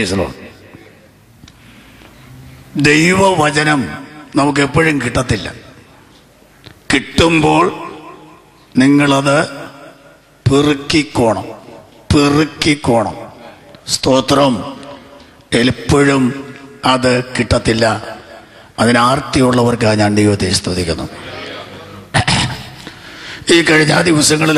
Please ദൈവവചനം നമുക്ക് എപ്പോഴും കിട്ടത്തില്ല കിട്ടുമ്പോൾ നിങ്ങളത് പെറുക്കിക്കോണം പെറുക്കിക്കോണം സ്തോത്രം എപ്പോഴും അത് കിട്ടത്തില്ല അതിനാർത്തിയുള്ളവർക്കാണ് ഞാൻ ദൈവത്തെ സ്തുതിക്കുന്നു ഈ കഴിഞ്ഞ ദിവസങ്ങളിൽ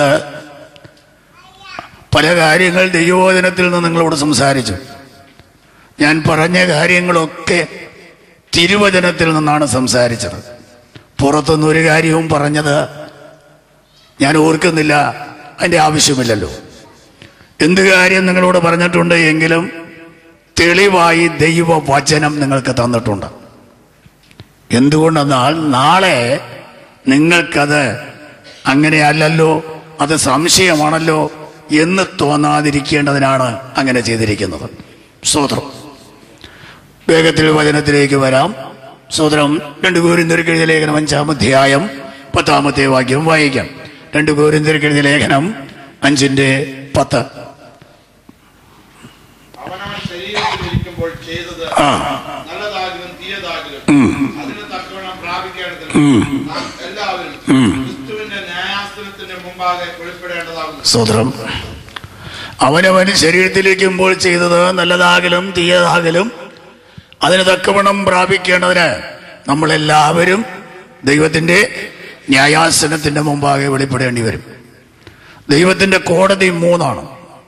പല കാര്യങ്ങൾ ദൈവവചനത്തിൽ നിന്ന് നിങ്ങളോട് സംസാരിച്ചു ഞാൻ പറഞ്ഞ കാര്യങ്ങളൊക്കെ തിരുവചനത്തിൽ നിന്നാണ് സംസാരിച്ചത് പുറത്തുനിന്ന് ഒരു കാര്യവും പറഞ്ഞത് ഞാൻ ഓർക്കുന്നില്ല അതിൻ്റെ ആവശ്യമില്ലല്ലോ എന്ത് കാര്യം നിങ്ങളോട് പറഞ്ഞിട്ടുണ്ട് എങ്കിലും തെളിവായി ദൈവവചനം നിങ്ങൾക്ക് തന്നിട്ടുണ്ട് എന്തുകൊണ്ടെന്നാൽ നാളെ നിങ്ങൾക്കത് അങ്ങനെയല്ലല്ലോ അത് സംശയമാണല്ലോ എന്ന് തോന്നാതിരിക്കേണ്ടതിനാണ് അങ്ങനെ ചെയ്തിരിക്കുന്നത് സ്വോത്രം വേഗത്തിൽ വചനത്തിലേക്ക് വരാം സ്വോത്രം രണ്ട് കോരിന്തിരിക്കെഴുതിയ ലേഖനം അഞ്ചാം അധ്യായം പത്താമത്തെ വാക്യം വായിക്കാം രണ്ട് കോരിന്തിരിക്കെഴുതിയ ലേഖനം അഞ്ചിന്റെ പത്ത് അവനവൻ ശരീരത്തിലിരിക്കുമ്പോൾ ചെയ്തത് ആ നല്ലതാകിലും തീയതാകിലും അതിന് തക്കവണ്ണം പ്രാപിക്കേണ്ടതിന് ഉം. നാം എല്ലാവരും ക്രിസ്തുവിന്റെ ന്യായാസനത്തിന്റെ മുമ്പാകെ വെളിപ്പെടേണ്ടതാകുന്നു സ്വോത്രം അവനവൻ ശരീരത്തിലിരിക്കുമ്പോൾ ചെയ്തത് നല്ലതാകലും തീയതാകലും അതിന് തക്കവണ്ണം പ്രാപിക്കേണ്ടതിന് നമ്മളെല്ലാവരും ദൈവത്തിൻ്റെ ന്യായാസനത്തിൻ്റെ മുമ്പാകെ വെളിപ്പെടേണ്ടി വരും ദൈവത്തിൻ്റെ കോടതി മൂന്നാണ്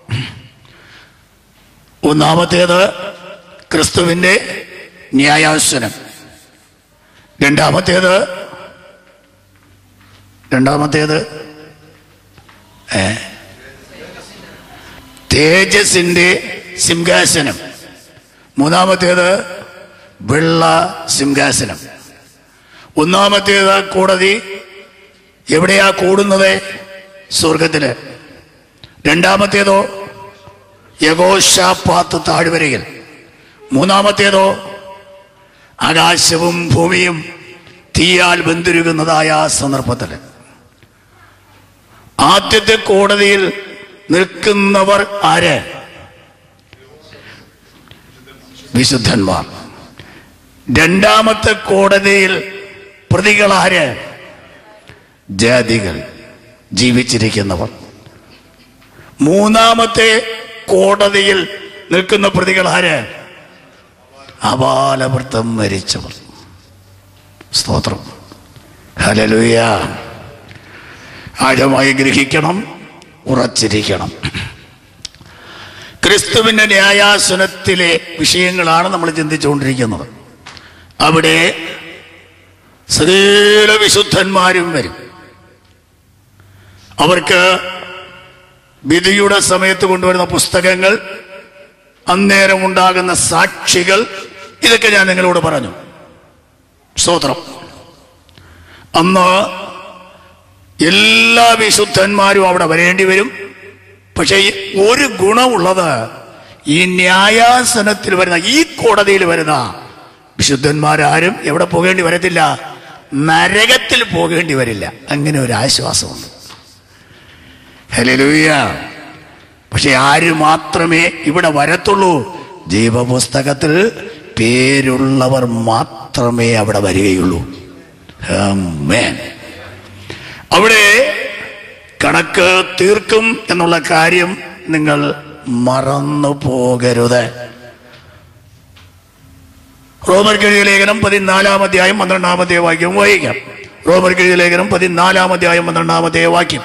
ഒന്നാമത്തേത് ക്രിസ്തുവിൻ്റെ ന്യായാസനം രണ്ടാമത്തേത് രണ്ടാമത്തേത് ഏ തേജസിന്റെ സിംഹാസനം മൂന്നാമത്തേത് വെള്ള സിംഹാസനം ഒന്നാമത്തേത് കോടതി എവിടെയാ കൂടുന്നത് സ്വർഗത്തില് രണ്ടാമത്തേതോ യഗോഷാപ്പാത്ത് താഴ്വരയിൽ മൂന്നാമത്തേതോ ആകാശവും ഭൂമിയും തീയാൽ ബന്ധിരുകുന്നതായ ആ സന്ദർഭത്തില് ആദ്യത്തെ കോടതിയിൽ നിൽക്കുന്നവർ ആര് വിശുദ്ധന്മാർ രണ്ടാമത്തെ കോടതിയിൽ പ്രതികൾ ആര് ജാതികൾ ജീവിച്ചിരിക്കുന്നവർ മൂന്നാമത്തെ കോടതിയിൽ നിൽക്കുന്ന പ്രതികൾ ആര് അപാലവൃത്തം മരിച്ചവർ സ്തോത്രം ഹലലുയ ആഴമായി ഗ്രഹിക്കണം ഉറച്ചിരിക്കണം ക്രിസ്തുവിന്റെ ന്യായാസനത്തിലെ വിഷയങ്ങളാണ് നമ്മൾ ചിന്തിച്ചുകൊണ്ടിരിക്കുന്നത് അവിടെ സകല വിശുദ്ധന്മാരും വരും അവർക്ക് വിധിയുടെ സമയത്ത് കൊണ്ടുവരുന്ന പുസ്തകങ്ങൾ അന്നേരം ഉണ്ടാകുന്ന സാക്ഷികൾ ഇതൊക്കെ ഞാൻ നിങ്ങളോട് പറഞ്ഞു സ്തോത്രം അന്ന് എല്ലാ വിശുദ്ധന്മാരും അവിടെ വരേണ്ടി വരും പക്ഷേ ഈ ഒരു ഗുണമുള്ളത് ഈ ന്യായാസനത്തിൽ വരുന്ന ഈ കോടതിയിൽ വരുന്ന വിശുദ്ധന്മാരാരും എവിടെ പോകേണ്ടി വരത്തില്ല നരകത്തിൽ പോകേണ്ടി വരില്ല അങ്ങനെ ഒരു ആശ്വാസമുണ്ട് ഹല്ലേലൂയ പക്ഷെ ആര് മാത്രമേ ഇവിടെ വരത്തുള്ളൂ ജീവപുസ്തകത്തിൽ പേരുള്ളവർ മാത്രമേ അവിടെ വരികയുള്ളൂ ആമേൻ. അവിടെ കണക്ക് തീർക്കും എന്നുള്ള കാര്യം നിങ്ങൾ മറന്നു പോകരുത് റോമർ കിഴിയ ലേഖനം പതിനാലാം അധ്യായം പന്ത്രണ്ടാമത്തെ വാക്യം വായിക്കാം റോമർ കിഴിയ ലേഖനം പതിനാലാം അധ്യായം പന്ത്രണ്ടാമത്തെ വാക്യം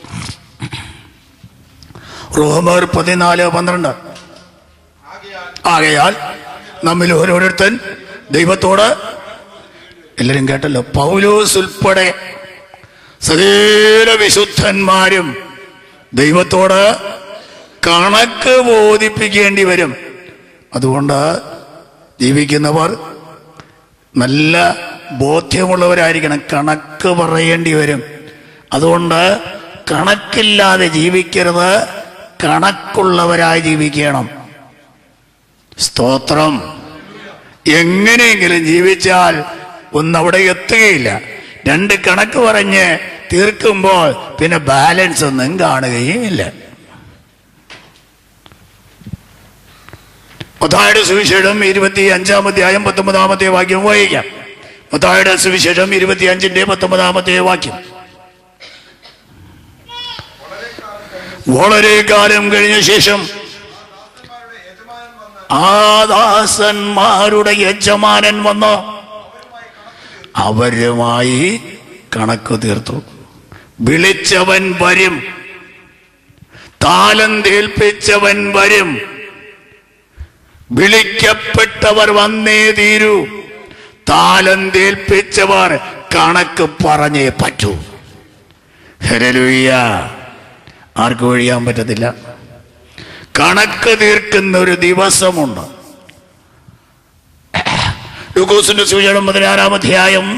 റോമർ പതിനാല് പന്ത്രണ്ട് ആകയാൽ ആകയാൽ നമ്മിൽ ഓരോരുത്തൻ ദൈവത്തോട് എല്ലാരും കേട്ടല്ലോ പൗലോസ് ഉൾപ്പെടെ സകല വിശുദ്ധന്മാരും ദൈവത്തോട് കണക്ക് ബോധിപ്പിക്കേണ്ടി വരും അതുകൊണ്ട് ജീവിക്കുന്നവർ നല്ല ബോധ്യമുള്ളവരായിരിക്കണം കണക്ക് പറയേണ്ടി വരും അതുകൊണ്ട് കണക്കില്ലാതെ ജീവിക്കരുത് കണക്കുള്ളവരായി ജീവിക്കണം സ്തോത്രം എങ്ങനെയെങ്കിലും ജീവിച്ചാൽ ഒന്നവിടെ എത്തുകയില്ല രണ്ട് കണക്ക് പറഞ്ഞ് തീർക്കുമ്പോൾ പിന്നെ ബാലൻസ് ഒന്നും കാണുകയും ഇല്ല മത്തായുടെ സുവിശേഷം ഇരുപത്തി അഞ്ചാമത്തെ ആയം പത്തൊമ്പതാമത്തെ വാക്യം വായിക്കാം മത്തായുടെ സുവിശേഷം ഇരുപത്തി അഞ്ചിന്റെ പത്തൊമ്പതാമത്തെ വാക്യം വളരെ കാലം കഴിഞ്ഞ ശേഷം ആ ദാസന്മാരുടെ യജമാനൻ വന്ന് അവരുമായി കണക്ക് തീർത്തു വിളിച്ചവൻ വരും താലന്തേൽപ്പിച്ചവൻ വരും വിളിക്കപ്പെട്ടവർ വന്നേ തീരൂ താലന്തേൽപ്പിച്ചവർ കണക്ക് പറഞ്ഞേ പറ്റൂ ഹരലുയ്യ ആർക്കും ഒഴിയാൻ പറ്റത്തില്ല കണക്ക് തീർക്കുന്ന ഒരു ദിവസമുണ്ട് ലൂക്കോസിന്റെ സൂചനം പതിനാറാം അധ്യായം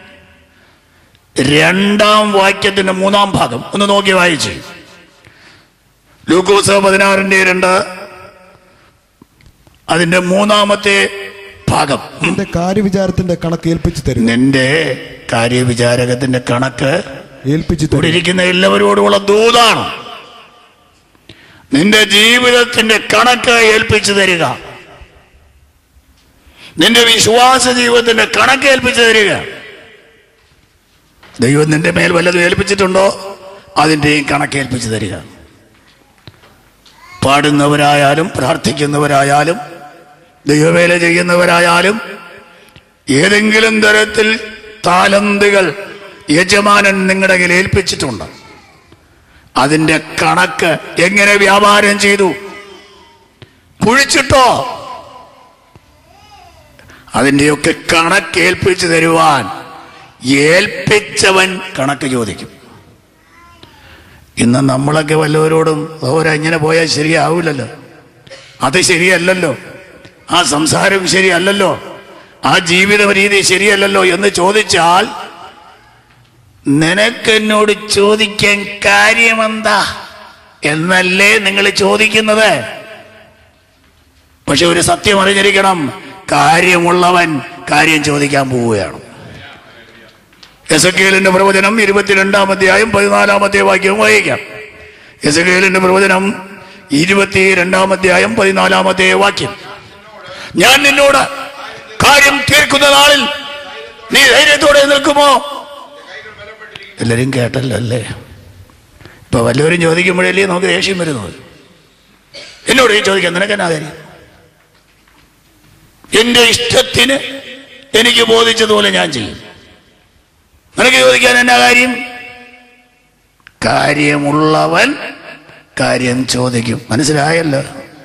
രണ്ടാം വാക്യത്തിന്റെ മൂന്നാം ഭാഗം ഒന്ന് നോക്കി വായിച്ച് ലൂക്കോസ് പതിനാറിന്റെ രണ്ട് അതിന്റെ മൂന്നാമത്തെ ഭാഗം നിന്റെ കാര്യവിചാരത്തിന്റെ കണക്ക് ഏൽപ്പിച്ചു തരും നിന്റെ കാര്യവിചാരകത്തിന്റെ കണക്ക് ഏൽപ്പിച്ചു ഇവിടെ തരും ഇരിക്കുന്ന എല്ലാവരോടുമുള്ള ദൂതാണ് നിന്റെ ജീവിതത്തിന്റെ കണക്ക് ഏൽപ്പിച്ചു തരിക നിന്റെ വിശ്വാസ ജീവിതത്തിന്റെ കണക്ക് ഏൽപ്പിച്ചു തരിക ദൈവം നിന്റെ മേൽ വല്ലതും ഏൽപ്പിച്ചിട്ടുണ്ടോ അതിൻ്റെയും കണക്ക് ഏൽപ്പിച്ചു തരിക പാടുന്നവരായാലും പ്രാർത്ഥിക്കുന്നവരായാലും ദൈവവേല ചെയ്യുന്നവരായാലും ഏതെങ്കിലും തരത്തിൽ താലന്തുകൾ യജമാനൻ നിങ്ങളുടെ കയ്യിൽ ഏൽപ്പിച്ചിട്ടുണ്ട് അതിന്റെ കണക്ക് എങ്ങനെ വ്യാപാരം ചെയ്തു കുഴിച്ചിട്ടോ അതിന്റെയൊക്കെ കണക്ക് ഏൽപ്പിച്ചു തരുവാൻ ഏൽപ്പിച്ചവൻ കണക്ക് ചോദിക്കും ഇന്ന് നമ്മളൊക്കെ വല്ലവരോടും ഓരോ ഇങ്ങനെ പോയാൽ ശരിയാവില്ലല്ലോ അത് ശരിയല്ലല്ലോ ആ സംസാരം ശരിയല്ലല്ലോ ആ ജീവിത രീതി ശരിയല്ലല്ലോ എന്ന് ചോദിച്ചാൽ നിനക്കെന്നോട് ചോദിക്കാൻ കാര്യമെന്താ എന്നല്ലേ നിങ്ങൾ ചോദിക്കുന്നത് പക്ഷെ ഒരു സത്യം അറിഞ്ഞിരിക്കണം കാര്യമുള്ളവൻ കാര്യം ചോദിക്കാൻ പോവുകയാണ് എസക്കേലിന്റെ പ്രവചനം ഇരുപത്തിരണ്ടാം അധ്യായം പതിനാലാമത്തെ വാക്യം വായിക്കാം എസക്കേലിന്റെ പ്രവചനം ഇരുപത്തിരണ്ടാം അധ്യായം പതിനാലാമത്തെ വാക്യം ഞാൻ നിന്നോട് കാര്യം തീർക്കുന്ന നാളിൽ നീ ധൈര്യത്തോടെ നിൽക്കുമോ എല്ലാരും കേട്ടല്ലോ അല്ലേ ഇപ്പൊ വല്ലവരും ചോദിക്കുമ്പോഴല്ലേ നമുക്ക് ദേഷ്യം വരുന്നത് എന്നോട് ഈ ചോദിക്കാം നിനക്ക് എന്നാ കാര്യം എന്റെ ഇഷ്ടത്തിന് എനിക്ക് ബോധിച്ചതുപോലെ ഞാൻ ചെയ്യും നിനക്ക് ചോദിക്കാൻ എന്നാ കാര്യം കാര്യമുള്ളവൻ കാര്യം ചോദിക്കും മനസ്സിലായല്ലോ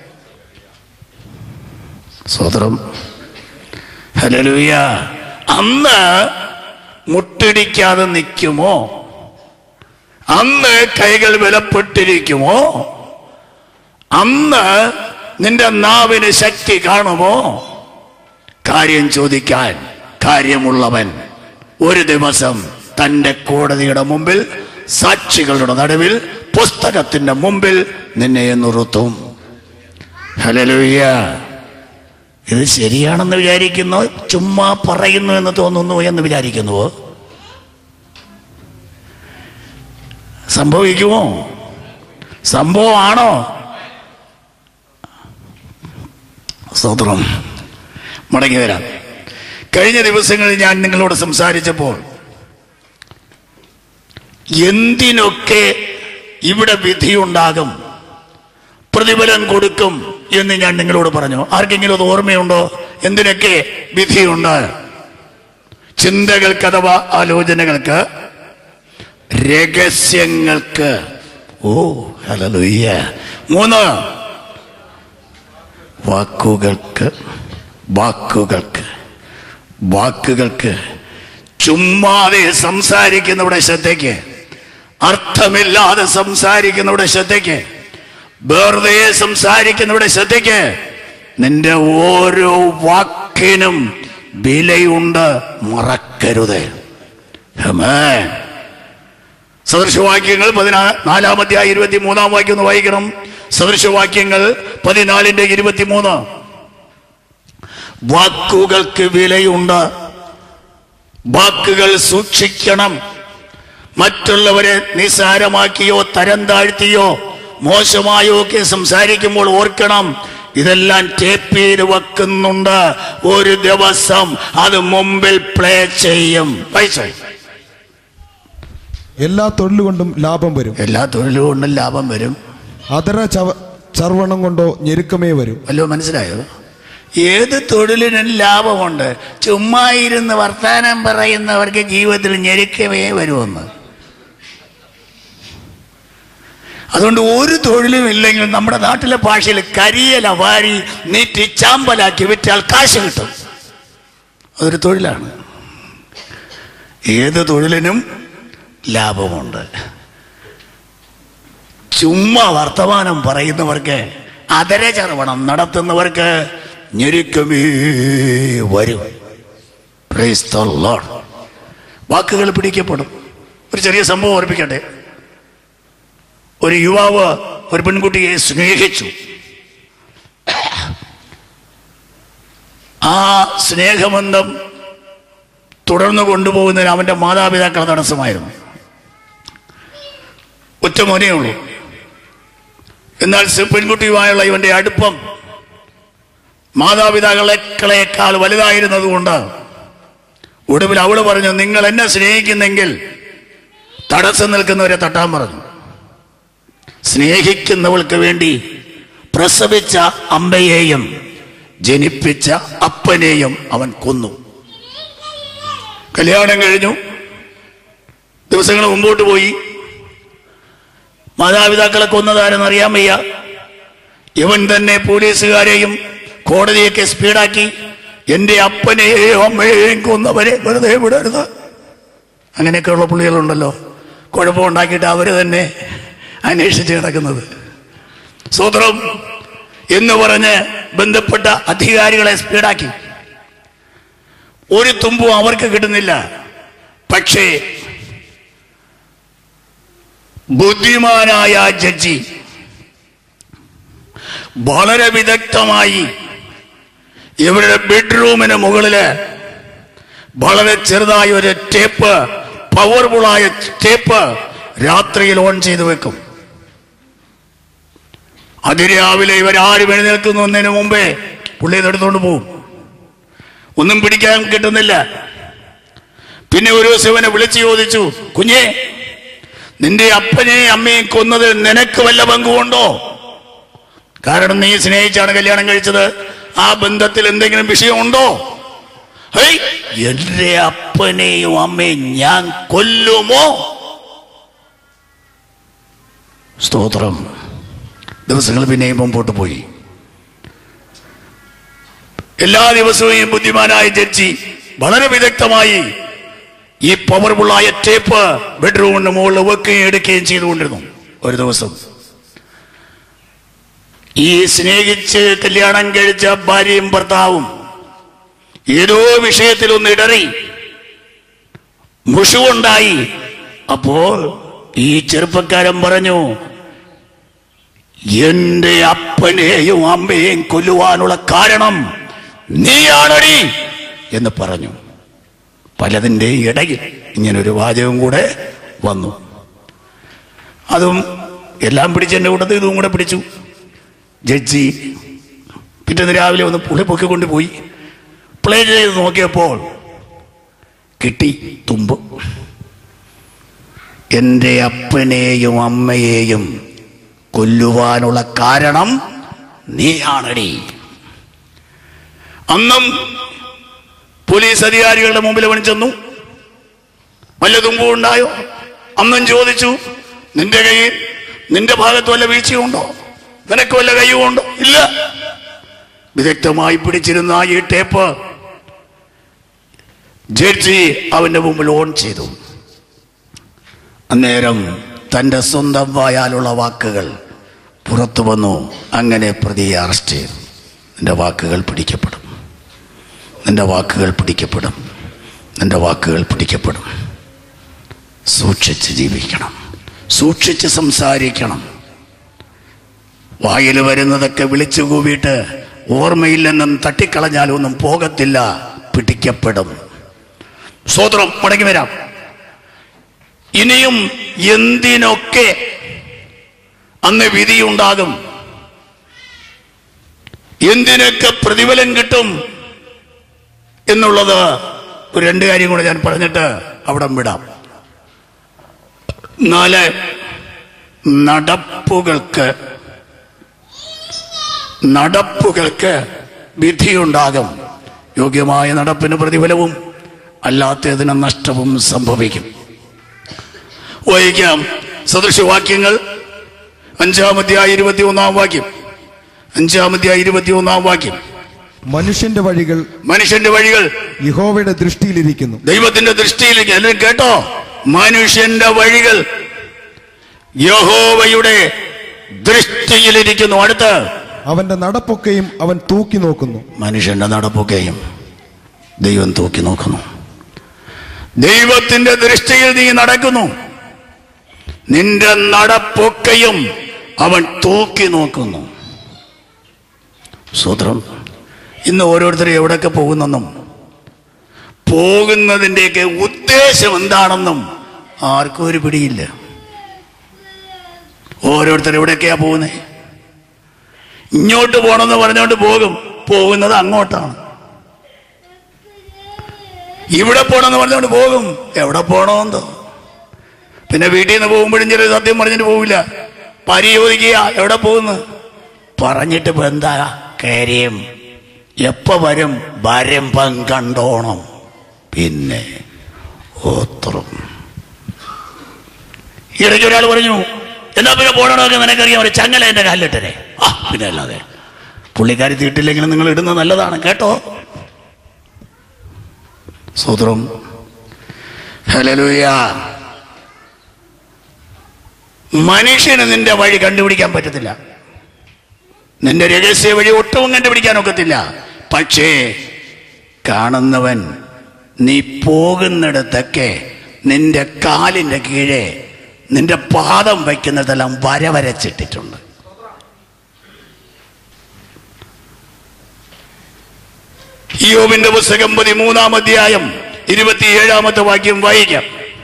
സ്വതന്ത്രം ഹലലുയ അന്ന് മുട്ടിടിക്കാതെ നിൽക്കുമോ അന്ന് കൈകൾ വിലപ്പെട്ടിരിക്കുമോ അന്ന് നിന്റെ നാവിന് ശക്തി കാണുമോ കാര്യം ചോദിക്കാൻ കാര്യമുള്ളവൻ ഒരു ദിവസം തന്റെ കോടതിയുടെ മുമ്പിൽ സാക്ഷികളുടെ നടുവിൽ പുസ്തകത്തിന്റെ മുമ്പിൽ നിന്നെ നിർത്തും ഹലലുയ്യ ഇത് ശരിയാണെന്ന് വിചാരിക്കുന്നു ചുമ്മാ പറയുന്നു എന്ന് തോന്നുന്നു എന്ന് വിചാരിക്കുന്നുവോ സംഭവിക്കുമോ സംഭവമാണോ സ്തോത്രം മടങ്ങി വരാം കഴിഞ്ഞ ദിവസങ്ങളിൽ ഞാൻ നിങ്ങളോട് സംസാരിച്ചപ്പോൾ എന്തിനൊക്കെ ഇവിടെ വിധിയുണ്ടാകും പ്രതിഫലം കൊടുക്കും എന്ന് ഞാൻ നിങ്ങളോട് പറഞ്ഞു ആർക്കെങ്കിലും അത് ഓർമ്മയുണ്ടോ എന്തിനൊക്കെ വിധിയുണ്ട് ചിന്തകൾക്ക് അഥവാ ആലോചനകൾക്ക് രഹസ്യങ്ങൾക്ക് ഓ ഹല്ലേലൂയ മൂന്ന് വാക്കുകൾക്ക് വാക്കുകൾക്ക് വാക്കുകൾക്ക് ചുമ്മാതെ സംസാരിക്കുന്നവിടെ ശ്രദ്ധയ്ക്ക് അർത്ഥമില്ലാതെ സംസാരിക്കുന്നവിടെ ശ്രദ്ധയ്ക്ക് വെറുതെ സംസാരിക്കുന്നവിടെ ശ്രദ്ധയ്ക്ക് നിന്റെ ഓരോ വാക്കിനും വിലയുണ്ട് മറക്കരുത് ഹമേൻ സദൃശവാക്യങ്ങൾ പതിനാ നാലാമധ്യായ ഇരുപത്തി മൂന്നാം വാക്യം ഒന്ന് വായിക്കണം സദൃശവാക്യങ്ങൾ പതിനാലിന്റെ ഇരുപത്തിമൂന്ന് വാക്കുകൾക്ക് വിലയുണ്ട് വാക്കുകൾ സൂക്ഷിക്കണം മറ്റുള്ളവരെ നിസാരമാക്കിയോ തരം താഴ്ത്തിയോ മോശമായോ ഒക്കെ സംസാരിക്കുമ്പോൾ ഓർക്കണം ഇതെല്ലാം ടേപ്പ് ചെയ്ത് വെക്കുന്നുണ്ട് ഒരു ദിവസം അത് മുമ്പിൽ പ്ലേ ചെയ്യും പൈസ എല്ലാ തൊഴിലുകൊണ്ടും ലാഭം വരും എല്ലാ തൊഴിലും കൊണ്ടും ലാഭം വരും അതര ചവ ചർവണം കൊണ്ടോ ഞെരുക്കമേ വരും വല്ലോ മനസ്സിലായോ ഏത് തൊഴിലിനും ലാഭമുണ്ട് ചുമ്മാ ഇരുന്ന് വർത്താനം പറയുന്നവർക്ക് ജീവിതത്തിൽ ഞെരുക്കമേ വരുമെന്ന് അതുകൊണ്ട് ഒരു തൊഴിലും ഇല്ലെങ്കിൽ നമ്മുടെ നാട്ടിലെ ഭാഷയിൽ കരിയല വാരി നീട്ടി ചാമ്പലാക്കി വിറ്റാൽ കാശ് കിട്ടും അതൊരു തൊഴിലാണ് ഏത് തൊഴിലിനും ലാഭമുണ്ട് ചുമ്മാ വർത്തമാനം പറയുന്നവർക്ക് അതര ചർവണം നടത്തുന്നവർക്ക് ഞെരുക്കമേ വരും Praise the Lord. വാക്കുകൾ പിടിക്കപ്പെടും ഒരു ചെറിയ സംഭവം ഓർപ്പിക്കട്ടെ ഒരു യുവാവ് ഒരു പെൺകുട്ടിയെ സ്നേഹിച്ചു ആ സ്നേഹബന്ധം തുടർന്നു കൊണ്ടുപോകുന്നതിന് അവന്റെ മാതാപിതാക്കൾ തടസ്സമായിരുന്നു ഒറ്റ മോനേ ഉള്ളൂ എന്നാൽ സി- പെൺകുട്ടിയുമായുള്ള ഇവന്റെ അടുപ്പം മാതാപിതാക്കളെക്കാൾ വലുതായിരുന്നത് കൊണ്ട് ഒടുവിൽ അവള് പറഞ്ഞു നിങ്ങൾ എന്നെ സ്നേഹിക്കുന്നെങ്കിൽ തടസ്സം നിൽക്കുന്നവരെ തട്ടാൻ പറഞ്ഞു സ്നേഹിക്കുന്നവൾക്ക് വേണ്ടി പ്രസവിച്ച അമ്മയെയും ജനിപ്പിച്ച അപ്പനെയും അവൻ കൊന്നു കല്യാണം കഴിഞ്ഞു ദിവസങ്ങൾ മുമ്പോട്ട് പോയി മാതാപിതാക്കളെ കൊന്നതാരെന്ന് അറിയാൻ വയ്യ ഇവൻ തന്നെ പോലീസുകാരെയും കോടതിയൊക്കെ സ്പീഡാക്കി എന്റെ അപ്പനെയും അമ്മയെയും കൊന്നവരെ വെറുതെ വിടരുത് അങ്ങനെയൊക്കെയുള്ള പുള്ളികളുണ്ടല്ലോ കുഴപ്പമുണ്ടാക്കിയിട്ട് അവര് തന്നെ അന്വേഷിച്ച് കിടക്കുന്നത് സൂത്രം എന്ന് പറഞ്ഞ് ബന്ധപ്പെട്ട അധികാരികളെ സ്പീഡാക്കി ഒരു തുമ്പും അവർക്ക് കിട്ടുന്നില്ല പക്ഷേ ബുദ്ധിമാനായ ആ ജഡ്ജി വളരെ വിദഗ്ധമായി ഇവരുടെ ബെഡ്റൂമിന് മുകളില് വളരെ ചെറുതായ ഒരു ടേപ്പ് പവർഫുള്ളായ ടേപ്പ് രാത്രിയിൽ ഓൺ ചെയ്തു വെക്കും അതിരാവിലെ ഇവരാരും എഴുന്നേൽക്കുന്നതിന് മുമ്പേ പുള്ളി ഇതെടുത്തോണ്ട് പോകും ഒന്നും പിടിക്കാൻ കിട്ടുന്നില്ല പിന്നെ ഒരു ദിവസം ഇവനെ വിളിച്ചു ചോദിച്ചു കുഞ്ഞേ നിന്റെ അപ്പനെയും അമ്മയും കൊന്നതിൽ നിനക്ക് വല്ല പങ്കുമുണ്ടോ കാരണം നീ സ്നേഹിച്ചാണ് കല്യാണം കഴിച്ചത് ആ ബന്ധത്തിൽ എന്തെങ്കിലും വിഷയമുണ്ടോ ഹേയ്, എന്റെ അപ്പനെയും അമ്മയും ഞാൻ കൊല്ലുമോ സ്തോത്രം ദിവസങ്ങൾ പിന്നെയും മുമ്പോട്ട് പോയി എല്ലാ ദിവസവും ഈ ബുദ്ധിമാനായ ജഡ്ജി വളരെ വിദഗ്ധമായി ഈ പവർഫുള്ളായ ടേപ്പ് ബെഡ്റൂമിന്റെ മുകളിൽ വെക്കുകയും എടുക്കുകയും ചെയ്തുകൊണ്ടിരുന്നു ഒരു ദിവസം ഈ സ്നേഹിച്ച് കല്യാണം കഴിച്ച ഭാര്യയും ഭർത്താവും ഏതോ വിഷയത്തിൽ ഒന്ന് ഇടറി മുഷുവുണ്ടായി അപ്പോൾ ഈ ചെറുപ്പക്കാരൻ പറഞ്ഞു എന്റെ അപ്പനെയും അമ്മയെയും കൊല്ലുവാനുള്ള കാരണം നീയാണടി എന്ന് പറഞ്ഞു പലതിൻ്റെ ഇടയിൽ ഇങ്ങനൊരു വാചകം കൂടെ വന്നു അതും എല്ലാം പിടിച്ചെന്റെ കൂട്ടത്തിൽ ഇതും കൂടെ പിടിച്ചു ജഡ്ജി പിറ്റേന്ന് രാവിലെ ഒന്ന് പുള്ളി പൊക്കിക്കൊണ്ട് പോയി പ്ലേ ചെയ്ത് നോക്കിയപ്പോൾ കിട്ടി തുമ്പ് എൻ്റെ അപ്പനെയും അമ്മയെയും കൊല്ലുവാനുള്ള കാരണം നീയാണടി അന്നും പോലീസ് അധികാരികളുടെ മുമ്പിൽ അവൻ ചെന്നു വല്ല തുമ്പും ഉണ്ടായോ അന്നും ചോദിച്ചു നിന്റെ കയ്യിൽ നിന്റെ ഭാഗത്ത് വല്ല വീഴ്ചയുണ്ടോ നിനക്ക് വല്ല കയ്യുമുണ്ടോ ഇല്ല വിദഗ്ധമായി പിടിച്ചിരുന്ന ആ ഈ ടേപ്പ് ജഡ്ജി അവന്റെ മുമ്പിൽ ഓൺ ചെയ്തു അന്നേരം തന്റെ സ്വന്തം വായാലുള്ള വാക്കുകൾ പുറത്തു വന്നു അങ്ങനെ പ്രതിയെ അറസ്റ്റ് ചെയ്തു നിന്റെ വാക്കുകൾ പിടിക്കപ്പെടും നിന്റെ വാക്കുകൾ പിടിക്കപ്പെടും നിന്റെ വാക്കുകൾ പിടിക്കപ്പെടും സൂക്ഷിച്ച് ജീവിക്കണം സൂക്ഷിച്ച് സംസാരിക്കണം വായിൽ വരുന്നതൊക്കെ വിളിച്ചു കൂവിയിട്ട് ഓർമ്മയില്ലെന്നും തട്ടിക്കളഞ്ഞാലൊന്നും പോകത്തില്ല പിടിക്കപ്പെടും സ്വോത്രം മടങ്ങി വരാം ഇനിയും എന്തിനൊക്കെ അന്ന് വിധിയുണ്ടാകും എന്തിനൊക്കെ പ്രതിഫലം കിട്ടും എന്നുള്ളത് ഒരു രണ്ട് കാര്യം കൂടെ ഞാൻ പറഞ്ഞിട്ട് അവിടെ വിടാം നാല് നടപ്പുകൾക്ക് നടപ്പുകൾക്ക് വിധിയുണ്ടാകും യോഗ്യമായ നടപ്പിന് പ്രതിഫലവും അല്ലാത്തതിന് നഷ്ടവും സംഭവിക്കും വായിക്കാം സദൃശവാക്യങ്ങൾ അഞ്ചാമധ്യായ ഇരുപത്തി ഒന്നാം വാക്യം അഞ്ചാമധ്യായ ഇരുപത്തി ഒന്നാം വാക്യം മനുഷ്യന്റെ വഴികൾ മനുഷ്യന്റെ വഴികൾ യഹോവയുടെ ദൃഷ്ടിയിലിരിക്കുന്നു ദൈവത്തിന്റെ ദൃഷ്ടിയിലേക്ക് എല്ലാവരും കേട്ടോ മനുഷ്യന്റെ വഴികൾ യഹോവയുടെ ദൃഷ്ടിയിലിരിക്കുന്നു അടുത്ത് അവന്റെ നടപ്പൊക്കെയും അവൻ തൂക്കി നോക്കുന്നു മനുഷ്യന്റെ നടപ്പൊക്കെയും ദൈവം തൂക്കി നോക്കുന്നു ദൈവത്തിന്റെ ദൃഷ്ടിയിൽ നീ നടക്കുന്നു നിന്റെ നടപ്പൊക്കെയും അവൻ തൂക്കി നോക്കുന്നു സൂത്രം ഇന്ന് ഓരോരുത്തരും എവിടെയൊക്കെ പോകുന്നെന്നും പോകുന്നതിൻ്റെയൊക്കെ ഉദ്ദേശം എന്താണെന്നും ആർക്കും ഒരു പിടിയില്ല ഓരോരുത്തർ എവിടെയൊക്കെയാ പോകുന്നത് ഇങ്ങോട്ട് പോകണമെന്ന് പറഞ്ഞുകൊണ്ട് പോകും പോകുന്നത് അങ്ങോട്ടാണ് ഇവിടെ പോകണമെന്ന് പറഞ്ഞുകൊണ്ട് പോകും എവിടെ പോകണമെന്തോ പിന്നെ വീട്ടിൽ നിന്ന് പോകുമ്പോഴും ചില സത്യം പറഞ്ഞിട്ട് പോവില്ല പരിശോധിക്കുക എവിടെ പോകുന്നു പറഞ്ഞിട്ട് ഇപ്പൊ എന്താ കാര്യം എപ്പ വരും വരുമ്പം കണ്ടോണം പിന്നെ ഓത്രം ഇടയ്ക്ക് ഒരാൾ പറഞ്ഞു എന്നാ പിന്നെ പോകണമെന്നൊക്കെ നിനക്കറിയാം ഒരു ചങ്ങല എന്റെ കാലിലിട്ടനെ ആ പിന്നെ അല്ലാതെ പുള്ളിക്കാരി തീട്ടില്ലെങ്കിലും നിങ്ങൾ ഇടുന്നത് നല്ലതാണ് കേട്ടോ സൂത്രം ഹലലൂയ മനുഷ്യന് നിന്റെ വഴി കണ്ടുപിടിക്കാൻ പറ്റത്തില്ല നിന്റെ രഹസ്യ വഴി ഒട്ടും കണ്ടുപിടിക്കാൻ ഒക്കത്തില്ല പക്ഷേ കാണുന്നവൻ നീ പോകുന്നിടത്തൊക്കെ നിന്റെ കാലിന്റെ കീഴെ നിന്റെ പാദം വയ്ക്കുന്നിടത്തെല്ലാം വര വരച്ചിട്ടിട്ടുണ്ട് യോബിന്റെ പുസ്തകം പതിമൂന്നാം അധ്യായം ഇരുപത്തിയേഴാമത്തെ വാക്യം വായിക്കാം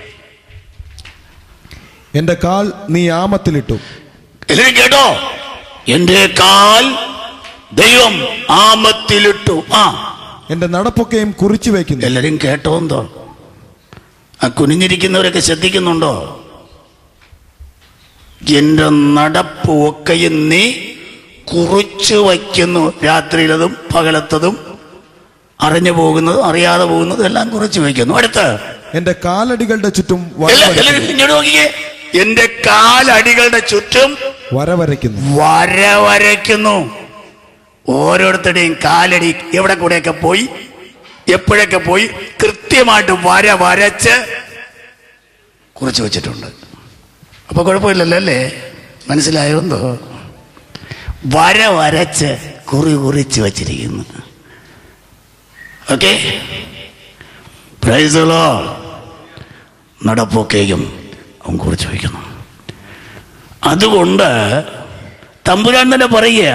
എന്റെ കാൽ നീ ആമത്തിലിട്ടു എല്ലാവരും കേട്ടോ എന്റെ കാൽ ദൈവം ആമത്തിലിട്ടു ആ എന്റെ നടപ്പൊക്കെയും കുറിച്ചു വയ്ക്കുന്നു എല്ലാരും കേട്ടോ എന്തോ ആ കുനിഞ്ഞിരിക്കുന്നവരൊക്കെ ശ്രദ്ധിക്കുന്നുണ്ടോ എന്റെ നടപ്പ് ഒക്കെയും നീ കുറിച്ചു വയ്ക്കുന്നു രാത്രിയിലതും പകലത്തതും അറിഞ്ഞു പോകുന്നതും അറിയാതെ പോകുന്നതും എല്ലാം കുറിച്ചു വയ്ക്കുന്നു അടുത്ത് എന്റെ കാലടികളുടെ ചുറ്റും വര എല്ലാ- വരയ്ക്കുന്നു. എല്ലാവരും ഇങ്ങോട്ട് നോക്കിയേ എന്റെ കാലടികളുടെ ചുറ്റും വര വരയ്ക്കുന്നു വര വരയ്ക്കുന്നു ഓരോരുത്തരുടെയും കാലടി എവിടെ കൂടെയൊക്കെ പോയി എപ്പോഴൊക്കെ പോയി കൃത്യമായിട്ട് വര വരച്ച് കുറിച്ച് വെച്ചിട്ടുണ്ട് അപ്പൊ കുഴപ്പമില്ലല്ലോ അല്ലേ മനസ്സിലായോ എന്തോ വര വരച്ച് കുറി കുറിച്ച് വച്ചിരിക്കുന്നു ഓക്കെ പ്രൈസലോ നടപ്പൊക്കെയും അവൻ കുറിച്ച് വയ്ക്കുന്നു അതുകൊണ്ട് തമ്പുരാൻ തന്നെ പറയുക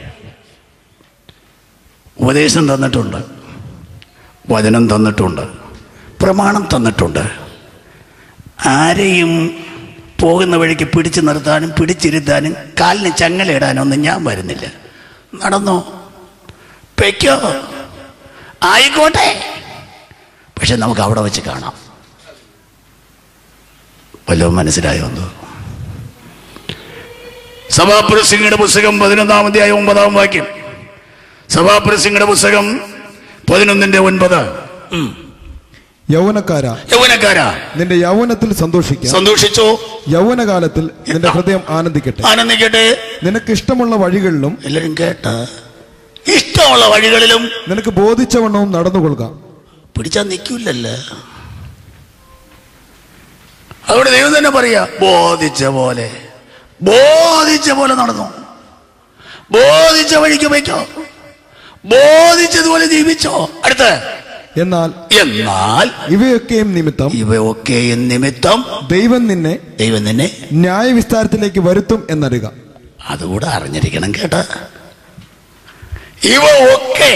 ഉപദേശം തന്നിട്ടുണ്ട് വചനം തന്നിട്ടുണ്ട് പ്രമാണം തന്നിട്ടുണ്ട് ആരെയും പോകുന്ന വഴിക്ക് പിടിച്ചു നിർത്താനും പിടിച്ചിരുത്താനും കാലിന് ചങ്ങലയിടാനൊന്നും ഞാൻ വരുന്നില്ല നടന്നോ പെയ്ക്കോ ആയിക്കോട്ടെ പക്ഷെ നമുക്ക് അവിടെ വെച്ച് കാണാം വല്ലതും മനസ്സിലായോ എന്തോ സഭാപ്രസിംഗയുടെ പുസ്തകം പതിനൊന്നാമത്തെ ഒമ്പതാം വാക്യം സഭാപ്രസിംഗയുടെ പുസ്തകം പതിനൊന്നിന്റെ ഒൻപത് ഉം. യൗവനക്കാര യൗവനക്കാരാ നിന്റെ യൗവനത്തിൽ സന്തോഷിക്കാം സന്തോഷിച്ചോ യൗവനകാലത്തിൽ നിന്റെ ഹൃദയം ആനന്ദിക്കട്ടെ ആനന്ദിക്കട്ടെ നിനക്ക് ഇഷ്ടമുള്ള വഴികളിലും എല്ലാരും കേട്ട ഇഷ്ടമുള്ള വഴികളിലും നിനക്ക് ബോധിച്ചവണ്ണവും നടന്നുകൊള്ളുക പിടിച്ചാൽ നിൽക്കില്ലല്ലോ അവിടെ ദൈവം തന്നെ പറയാ ബോധിച്ച പോലെ ബോധിച്ച പോലെ നടന്നു ബോധിച്ച വഴിക്ക് വയ്ക്കോ ബോധിച്ചതുപോലെ ജീവിച്ചോ അടുത്ത് എന്നാൽ എന്നാൽ ഇവയൊക്കെയും നിമിത്തം ഇവയൊക്കെ നിമിത്തം ദൈവം നിന്നെ ദൈവം നിന്നെ ന്യായവിസ്താരത്തിലേക്ക് വരുത്തും എന്നറിയുക അതുകൂടെ അറിഞ്ഞിരിക്കണം കേട്ട ഇവ ഒക്കെ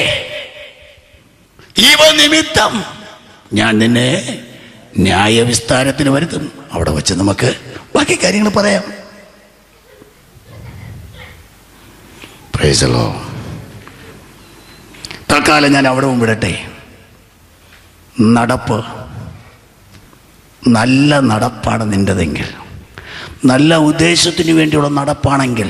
ഇവ നിമിത്തം ഞാൻ നിന്നെ ന്യായവിസ്താരത്തിന് വരുത്തും അവിടെ വെച്ച് നമുക്ക് ബാക്കി കാര്യങ്ങൾ പറയാം പ്രൈസലോ തൽക്കാലം ഞാൻ അവിടെ വിടട്ടെ നടപ്പ് നല്ല നടപ്പാണ് നിൻ്റെതെങ്കിൽ നല്ല ഉദ്ദേശത്തിന് വേണ്ടിയുള്ള നടപ്പാണെങ്കിൽ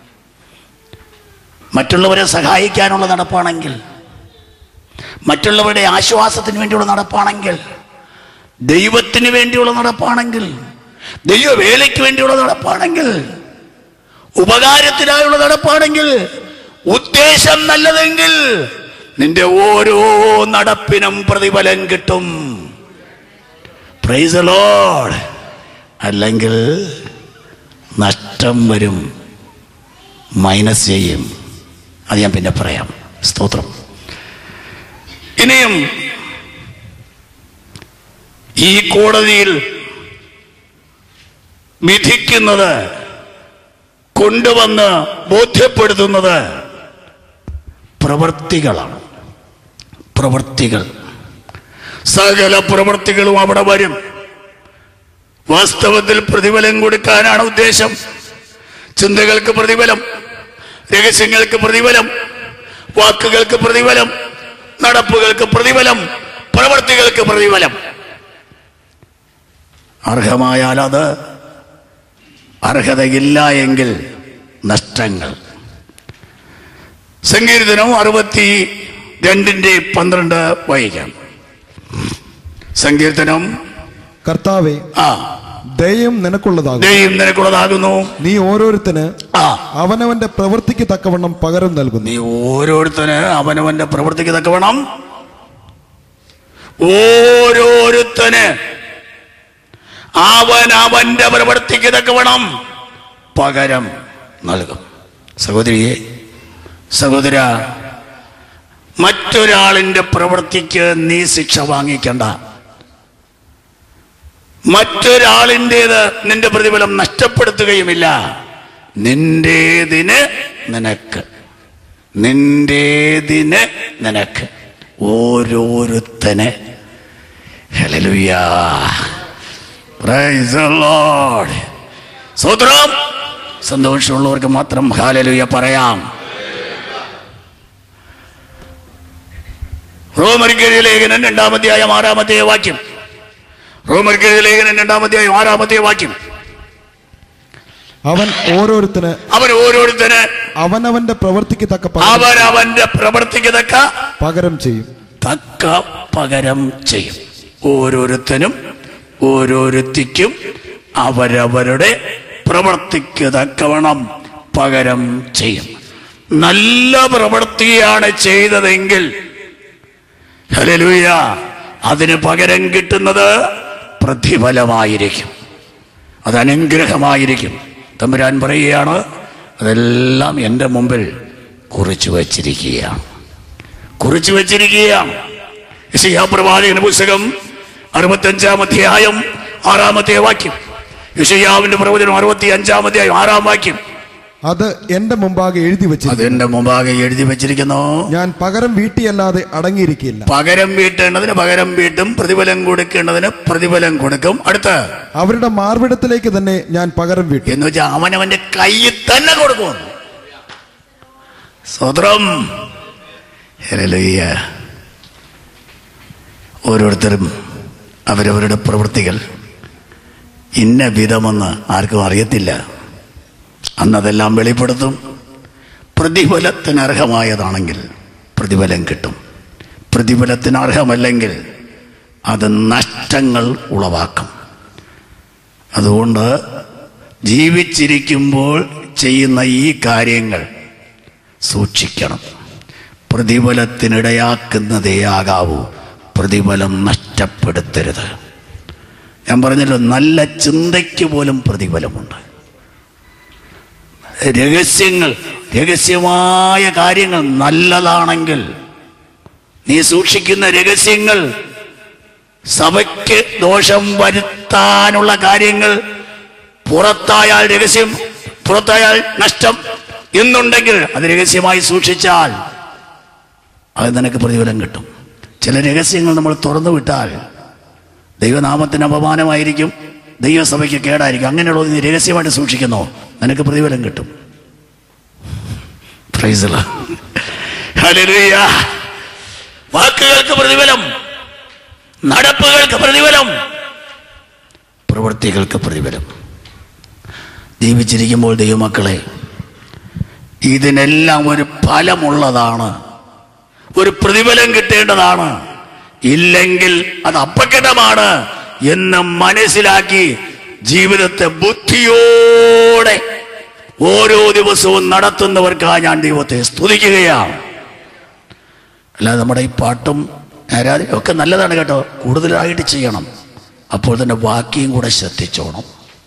മറ്റുള്ളവരെ സഹായിക്കാനുള്ള നടപ്പാണെങ്കിൽ മറ്റുള്ളവരുടെ ആശ്വാസത്തിന് വേണ്ടിയുള്ള നടപ്പാണെങ്കിൽ ദൈവത്തിന് വേണ്ടിയുള്ള നടപ്പാണെങ്കിൽ ദൈവവേലയ്ക്ക് വേണ്ടിയുള്ള നടപ്പാണെങ്കിൽ ഉപകാരത്തിനായുള്ള നടപ്പാണെങ്കിൽ ഉദ്ദേശം നല്ലതെങ്കിൽ നിന്റെ ഓരോ നടപ്പിനും പ്രതിഫലം കിട്ടും പ്രൈസ് ലോഡ് അല്ലെങ്കിൽ നഷ്ടം വരും മൈനസ് ചെയ്യും അത് ഞാൻ പിന്നെ പറയാം സ്തോത്രം ഇനിയും ഈ കോടതിയിൽ വിധിക്കുന്നത് കൊണ്ടുവന്ന് ബോധ്യപ്പെടുത്തുന്നത് പ്രവൃത്തികളാണ് പ്രവൃത്തികൾ സകല പ്രവൃത്തികളും അവിടെ വരും വാസ്തവത്തിൽ പ്രതിഫലം കൊടുക്കാനാണ് ഉദ്ദേശം ചിന്തകൾക്ക് പ്രതിഫലം രഹസ്യങ്ങൾക്ക് പ്രതിഫലം വാക്കുകൾക്ക് പ്രതിഫലം നടപ്പുകൾക്ക് പ്രതിഫലം പ്രവൃത്തികൾക്ക് പ്രതിഫലം അർഹമായാൽ അത് അർഹതയില്ല എങ്കിൽ നഷ്ടങ്ങൾ സങ്കീർത്തനം അറുപത്തി രണ്ടിന്റെ പന്ത്രണ്ട് വായിക്കാം സങ്കീർത്തനം കർത്താവെ ആ ദയം നിനക്കുള്ളതാകും ദൈവം നിനക്കുള്ളതാകുന്നു നീ ഓരോരുത്തന് ആ അവനവന്റെ പ്രവൃത്തിക്ക് തക്കവണ്ണം പകരം നൽകുന്നു നീ ഓരോരുത്തന് അവനവന്റെ പ്രവൃത്തിക്ക് തക്കവണ്ണം ഓരോരുത്തന് അവൻ അവന്റെ പ്രവൃത്തിക്ക് തക്കവണ്ണം പകരം നൽകും സഹോദരിയെ സഹോദര മറ്റൊരാളിന്റെ പ്രവൃത്തിക്ക് നീ ശിക്ഷ വാങ്ങിക്കണ്ട മറ്റൊരാളിൻ്റെത് നിന്റെ പ്രതിഫലം നഷ്ടപ്പെടുത്തുകയുമില്ല നിന്റേതിന് നിനക്ക് നിന്റേതിന് നിനക്ക് ഓരോരുത്തന് ഹല്ലേലൂയാ പ്രൈസ് ദി ലോർഡ് സ്തോത്രം സന്തോഷമുള്ളവർക്ക് മാത്രം ഹാലലുയ പറയാം റോമർക്കെഴുതിയ ലേഖനം രണ്ടാമധ്യായം ആറാമത്തെ വാക്യം റോമർക്കെഴുതിയ ലേഖനം രണ്ടാമധ്യായം ആറാമത്തെ വാക്യം അവൻ ഓരോരുത്തന് അവൻ ഓരോരുത്തന് അവനവന്റെ പ്രവൃത്തിക്ക് തക്ക പകരം അവനവന്റെ പ്രവർത്തിക്ക് തക്ക പകരം ചെയ്യും തക്ക പകരം ചെയ്യും ഓരോരുത്തനും ഓരോരുത്തിക്കും അവരവരുടെ പ്രവർത്തിക്ക് തക്കവണ്ണം പകരം ചെയ്യും നല്ല പ്രവൃത്തിയാണ് ചെയ്തതെങ്കിൽ ഹല്ലേലൂയ അതിന് പകരം കിട്ടുന്നത് പ്രതിഫലമായിരിക്കും അത് അനുഗ്രഹമായിരിക്കും തമ്പുരാൻ പറയുകയാണ് അതെല്ലാം എൻ്റെ മുമ്പിൽ കുറിച്ചു വച്ചിരിക്കുകയാണ് കുറിച്ചു വച്ചിരിക്കുകയാണ് യശയ്യാ പ്രവാചകന്റെ പുസ്തകം അറുപത്തഞ്ചാം അധ്യായം ആറാമത്തെ വാക്യം യശയ്യാവിന്റെ പ്രവചനം അറുപത്തി അഞ്ചാം അധ്യായം ആറാം വാക്യം അത് എന്റെ മുമ്പാകെ എഴുതി വെച്ചിരിക്കുന്നു അത് എന്റെ മുമ്പാകെ എഴുതി വെച്ചിരിക്കുന്നു ഞാൻ പകരം വീട്ടിയല്ലാതെ അടങ്ങിയിരിക്കില്ല പകരം വീട്ടേണ്ടതിന് പകരം വീട്ടും പ്രതിഫലം കൊടുക്കേണ്ടതിന് പ്രതിഫലം കൊടുക്കും അടുത്ത് അവരുടെ മാർവിടത്തിലേക്ക് തന്നെ ഞാൻ പകരം വീട്ടും എന്ന് വെച്ചാൽ അവനവന്റെ കയ്യിൽ തന്നെ കൊടുക്കും സ്വതന്ത്രം ഹല്ലേലൂയ. ഓരോരുത്തരും അവരവരുടെ പ്രവൃത്തികൾ ഇന്ന വിധമെന്ന് ആർക്കും അറിയത്തില്ല അന്നതെല്ലാം വെളിപ്പെടുത്തും പ്രതിഫലത്തിന് അർഹമായതാണെങ്കിൽ പ്രതിഫലം കിട്ടും പ്രതിഫലത്തിന് അർഹമല്ലെങ്കിൽ അത് നഷ്ടങ്ങൾ ഉളവാക്കും അതുകൊണ്ട് ജീവിച്ചിരിക്കുമ്പോൾ ചെയ്യുന്ന ഈ കാര്യങ്ങൾ സൂക്ഷിക്കണം പ്രതിഫലത്തിനിടയാക്കുന്നതേ ആകാവൂ പ്രതിഫലം നഷ്ടപ്പെടുത്തരുത് ഞാൻ പറഞ്ഞല്ലോ നല്ല ചിന്തയ്ക്ക് പോലും പ്രതിഫലമുണ്ട് രഹസ്യങ്ങൾ രഹസ്യമായ കാര്യങ്ങൾ നല്ലതാണെങ്കിൽ നീ സൂക്ഷിക്കുന്ന രഹസ്യങ്ങൾ സഭയ്ക്ക് ദോഷം വരുത്താനുള്ള കാര്യങ്ങൾ പുറത്തായാൽ രഹസ്യം പുറത്തായാൽ നഷ്ടം എന്നുണ്ടെങ്കിൽ അത് രഹസ്യമായി സൂക്ഷിച്ചാൽ അത് നിനക്ക് പ്രതിഫലം കിട്ടും ചില രഹസ്യങ്ങൾ നമ്മൾ തുറന്നു വിട്ടാൽ ദൈവനാമത്തിന് അപമാനമായിരിക്കും ദൈവസഭയ്ക്ക് കേടായിരിക്കും അങ്ങനെയുള്ളത് നീ രഹസ്യമായിട്ട് സൂക്ഷിക്കുന്നോ നിനക്ക് പ്രതിഫലം കിട്ടും Praise the Lord. Hallelujah. വാക്കുകൾക്ക് പ്രതിഫലം നടപ്പുകൾക്ക് പ്രതിഫലം പ്രവൃത്തികൾക്ക് പ്രതിഫലം ജീവിച്ചിരിക്കുമ്പോൾ ദൈവമക്കളെ ഇതിനെല്ലാം ഒരു ഫലമുള്ളതാണ് ഒരു പ്രതിഫലം കിട്ടേണ്ടതാണ് ഇല്ലെങ്കിൽ അത് അപകടമാണ് എന്ന് മനസ്സിലാക്കി ജീവിതത്തെ ബുദ്ധിയോടെ ഓരോ ദിവസവും നടത്തുന്നവർക്കാണ് ഞാൻ ദൈവത്തെ സ്തുതിക്കുകയാണ് അല്ലാതെ നമ്മുടെ ഈ പാട്ടും ആരാധനയും ഒക്കെ നല്ലതാണ് കേട്ടോ കൂടുതലായിട്ട് ചെയ്യണം അപ്പോൾ തന്നെ വാക്യം കൂടെ ശ്രദ്ധിച്ചോണം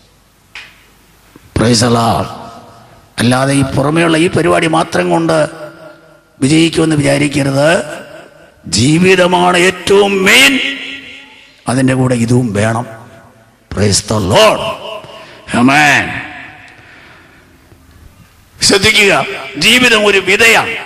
പ്രൈസലാ അല്ലാതെ ഈ പുറമേയുള്ള ഈ പരിപാടി മാത്രം കൊണ്ട് വിജയിക്കുമെന്ന് വിചാരിക്കരുത് ജീവിതമാണ് ഏറ്റവും മെയിൻ അതിൻ്റെ കൂടെ ഇതും വേണം പ്രൈസ് ദ ലോർഡ് ആമേൻ ശ്രദ്ധിക്കുക ജീവിതം ഒരു വിതയാണ്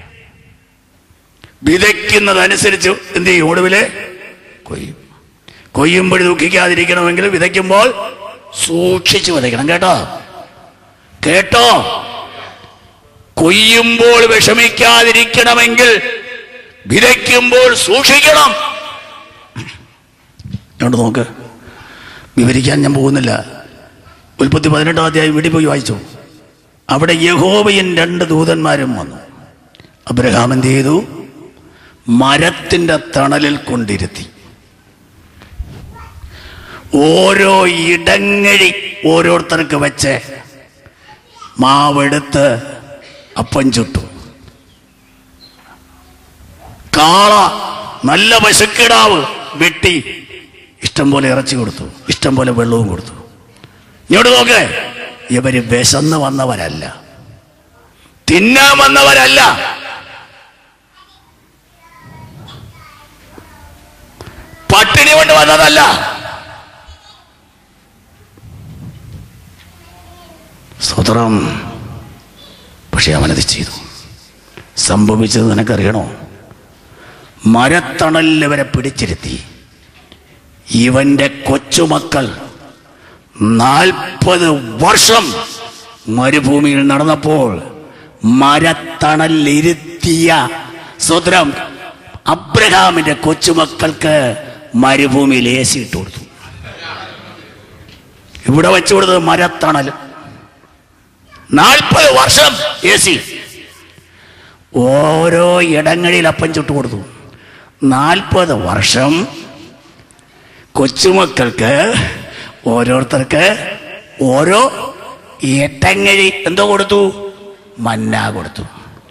വിതയ്ക്കുന്നതനുസരിച്ച് എന്ത് ചെയ്യും ഒടുവില് കൊയ്യും കൊയ്യുമ്പോൾ ദുഃഖിക്കാതിരിക്കണമെങ്കിൽ വിതയ്ക്കുമ്പോൾ സൂക്ഷിച്ച് വിതയ്ക്കണം കേട്ടോ കേട്ടോ കൊയ്യുമ്പോൾ വിഷമിക്കാതിരിക്കണമെങ്കിൽ വിതയ്ക്കുമ്പോൾ സൂക്ഷിക്കണം ഇങ്ങോട്ട് നോക്ക് വിവരിക്കാൻ ഞാൻ പോകുന്നില്ല ഉൽപ്പത്തി പതിനെട്ടാം അധ്യായം വീട്ടിൽ പോയി വായിച്ചു അവിടെ യഹോവയും രണ്ട് ദൂതന്മാരും വന്നു അബ്രഹാം എന്ത് ചെയ്തു മരത്തിന്റെ തണലിൽ കൊണ്ടിരുത്തി ഓരോ ഇടങ്ങഴി ഓരോരുത്തർക്ക് വെച്ച് മാവെടുത്ത് അപ്പം ചുട്ടു കാള നല്ല പശുക്കിടാവ് വെട്ടി ഇഷ്ടം പോലെ ഇറച്ചി കൊടുത്തു ഇഷ്ടം പോലെ വെള്ളവും കൊടുത്തു ഇങ്ങോട്ട് നോക്ക് ഇവര് വിശന്ന് വന്നവരല്ല തിന്നാൻ വന്നവരല്ല പട്ടിണി കൊണ്ട് വന്നതല്ല സ്വതന്ത്രം പക്ഷെ അവനത് ചെയ്തു സംഭവിച്ചത് നിനക്കറിയണോ മരത്തണലിൽ അവരെ പിടിച്ചിരുത്തി ഇവന്റെ കൊച്ചുമക്കൾ നാൽപ്പത് വർഷം മരുഭൂമിയിൽ നടന്നപ്പോൾ മരത്തണലിരുത്തിയ സ്വതന്ത്രം അബ്രഹാമിന്റെ കൊച്ചുമക്കൾക്ക് മരുഭൂമിയിൽ ഏസി ഇട്ട് കൊടുത്തു ഇവിടെ വെച്ചു കൊടുത്തത് മരത്തണൽ നാൽപ്പത് വർഷം എ സി ഓരോ ഇടങ്ങളിൽ അപ്പം ചുട്ടു കൊടുത്തു നാൽപ്പത് വർഷം കൊച്ചുമക്കൾക്ക് ഓരോരുത്തർക്ക് ഓരോ ഇടങ്ങഴി എന്തോ കൊടുത്തു മന്ന കൊടുത്തു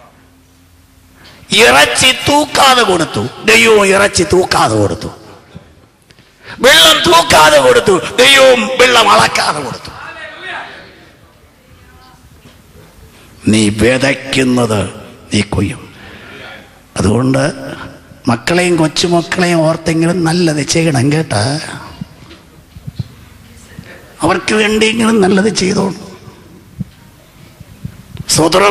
ഇറച്ചി തൂക്കാതെ കൊടുത്തു ദൈവവും ഇറച്ചി തൂക്കാതെ കൊടുത്തു വെള്ളം തൂക്കാതെ കൊടുത്തു ദൈവവും വെള്ളം അളക്കാതെ കൊടുത്തു നീ വിതയ്ക്കുന്നത് നീ കൊയ്യും അതുകൊണ്ട് മക്കളെയും കൊച്ചുമക്കളെയും ഓർത്തെങ്കിലും നല്ലത് ചെയ്യണം കേട്ടാ അവർക്ക് വേണ്ടിയെങ്കിലും നല്ലത് ചെയ്തോളൂ സ്വതന്ത്രം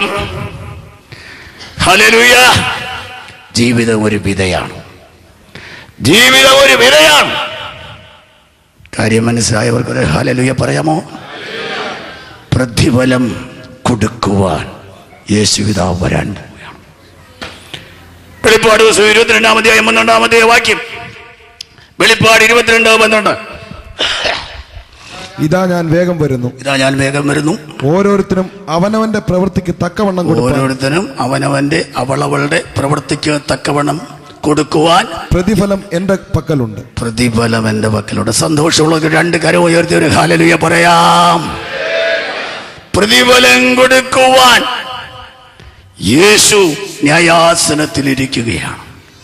ഹലലുയ ജീവിതം ഒരു വിതയാണ് ജീവിതം ഒരു വിതയാണ് കാര്യം മനസ്സിലായവർക്ക് ഒരു ഹലലുയ പറയാമോ പ്രതിഫലം കൊടുക്കുവാൻ യേശുവിതാവ് വരാൻ പോവുകയാണ് വെളിപ്പാട് ദിവസം ഇരുപത്തിരണ്ടാമത്തെ പന്ത്രണ്ടാമത്തെ വാക്യം വെളിപ്പാട് ഇരുപത്തിരണ്ട് പന്ത്രണ്ട് ഇതാ ഞാൻ വേഗം വരുന്നു ഇതാ ഞാൻ വേഗം വരുന്നു ഓരോരുത്തരും അവനവന്റെ പ്രവൃത്തിക്ക് തക്കവണ്ണം കൊടുപ്പാൻ ഓരോരുത്തരും അവനവന്റെ അവളവളുടെ പ്രവൃത്തിക്ക് തക്കവണ്ണം കൊടുക്കുവാൻ പ്രതിഫലം എന്റെ പക്കലുണ്ട് പ്രതിഫലം എൻ്റെ പക്കലുണ്ട് സന്തോഷമുള്ള രണ്ട് കരം ഉയർത്തി ഒരു ഹാലലുയ പറയാം പ്രതിഫലം കൊടുക്കുവാൻ യേശു ന്യായാസനത്തിലിരിക്കുകയാണ്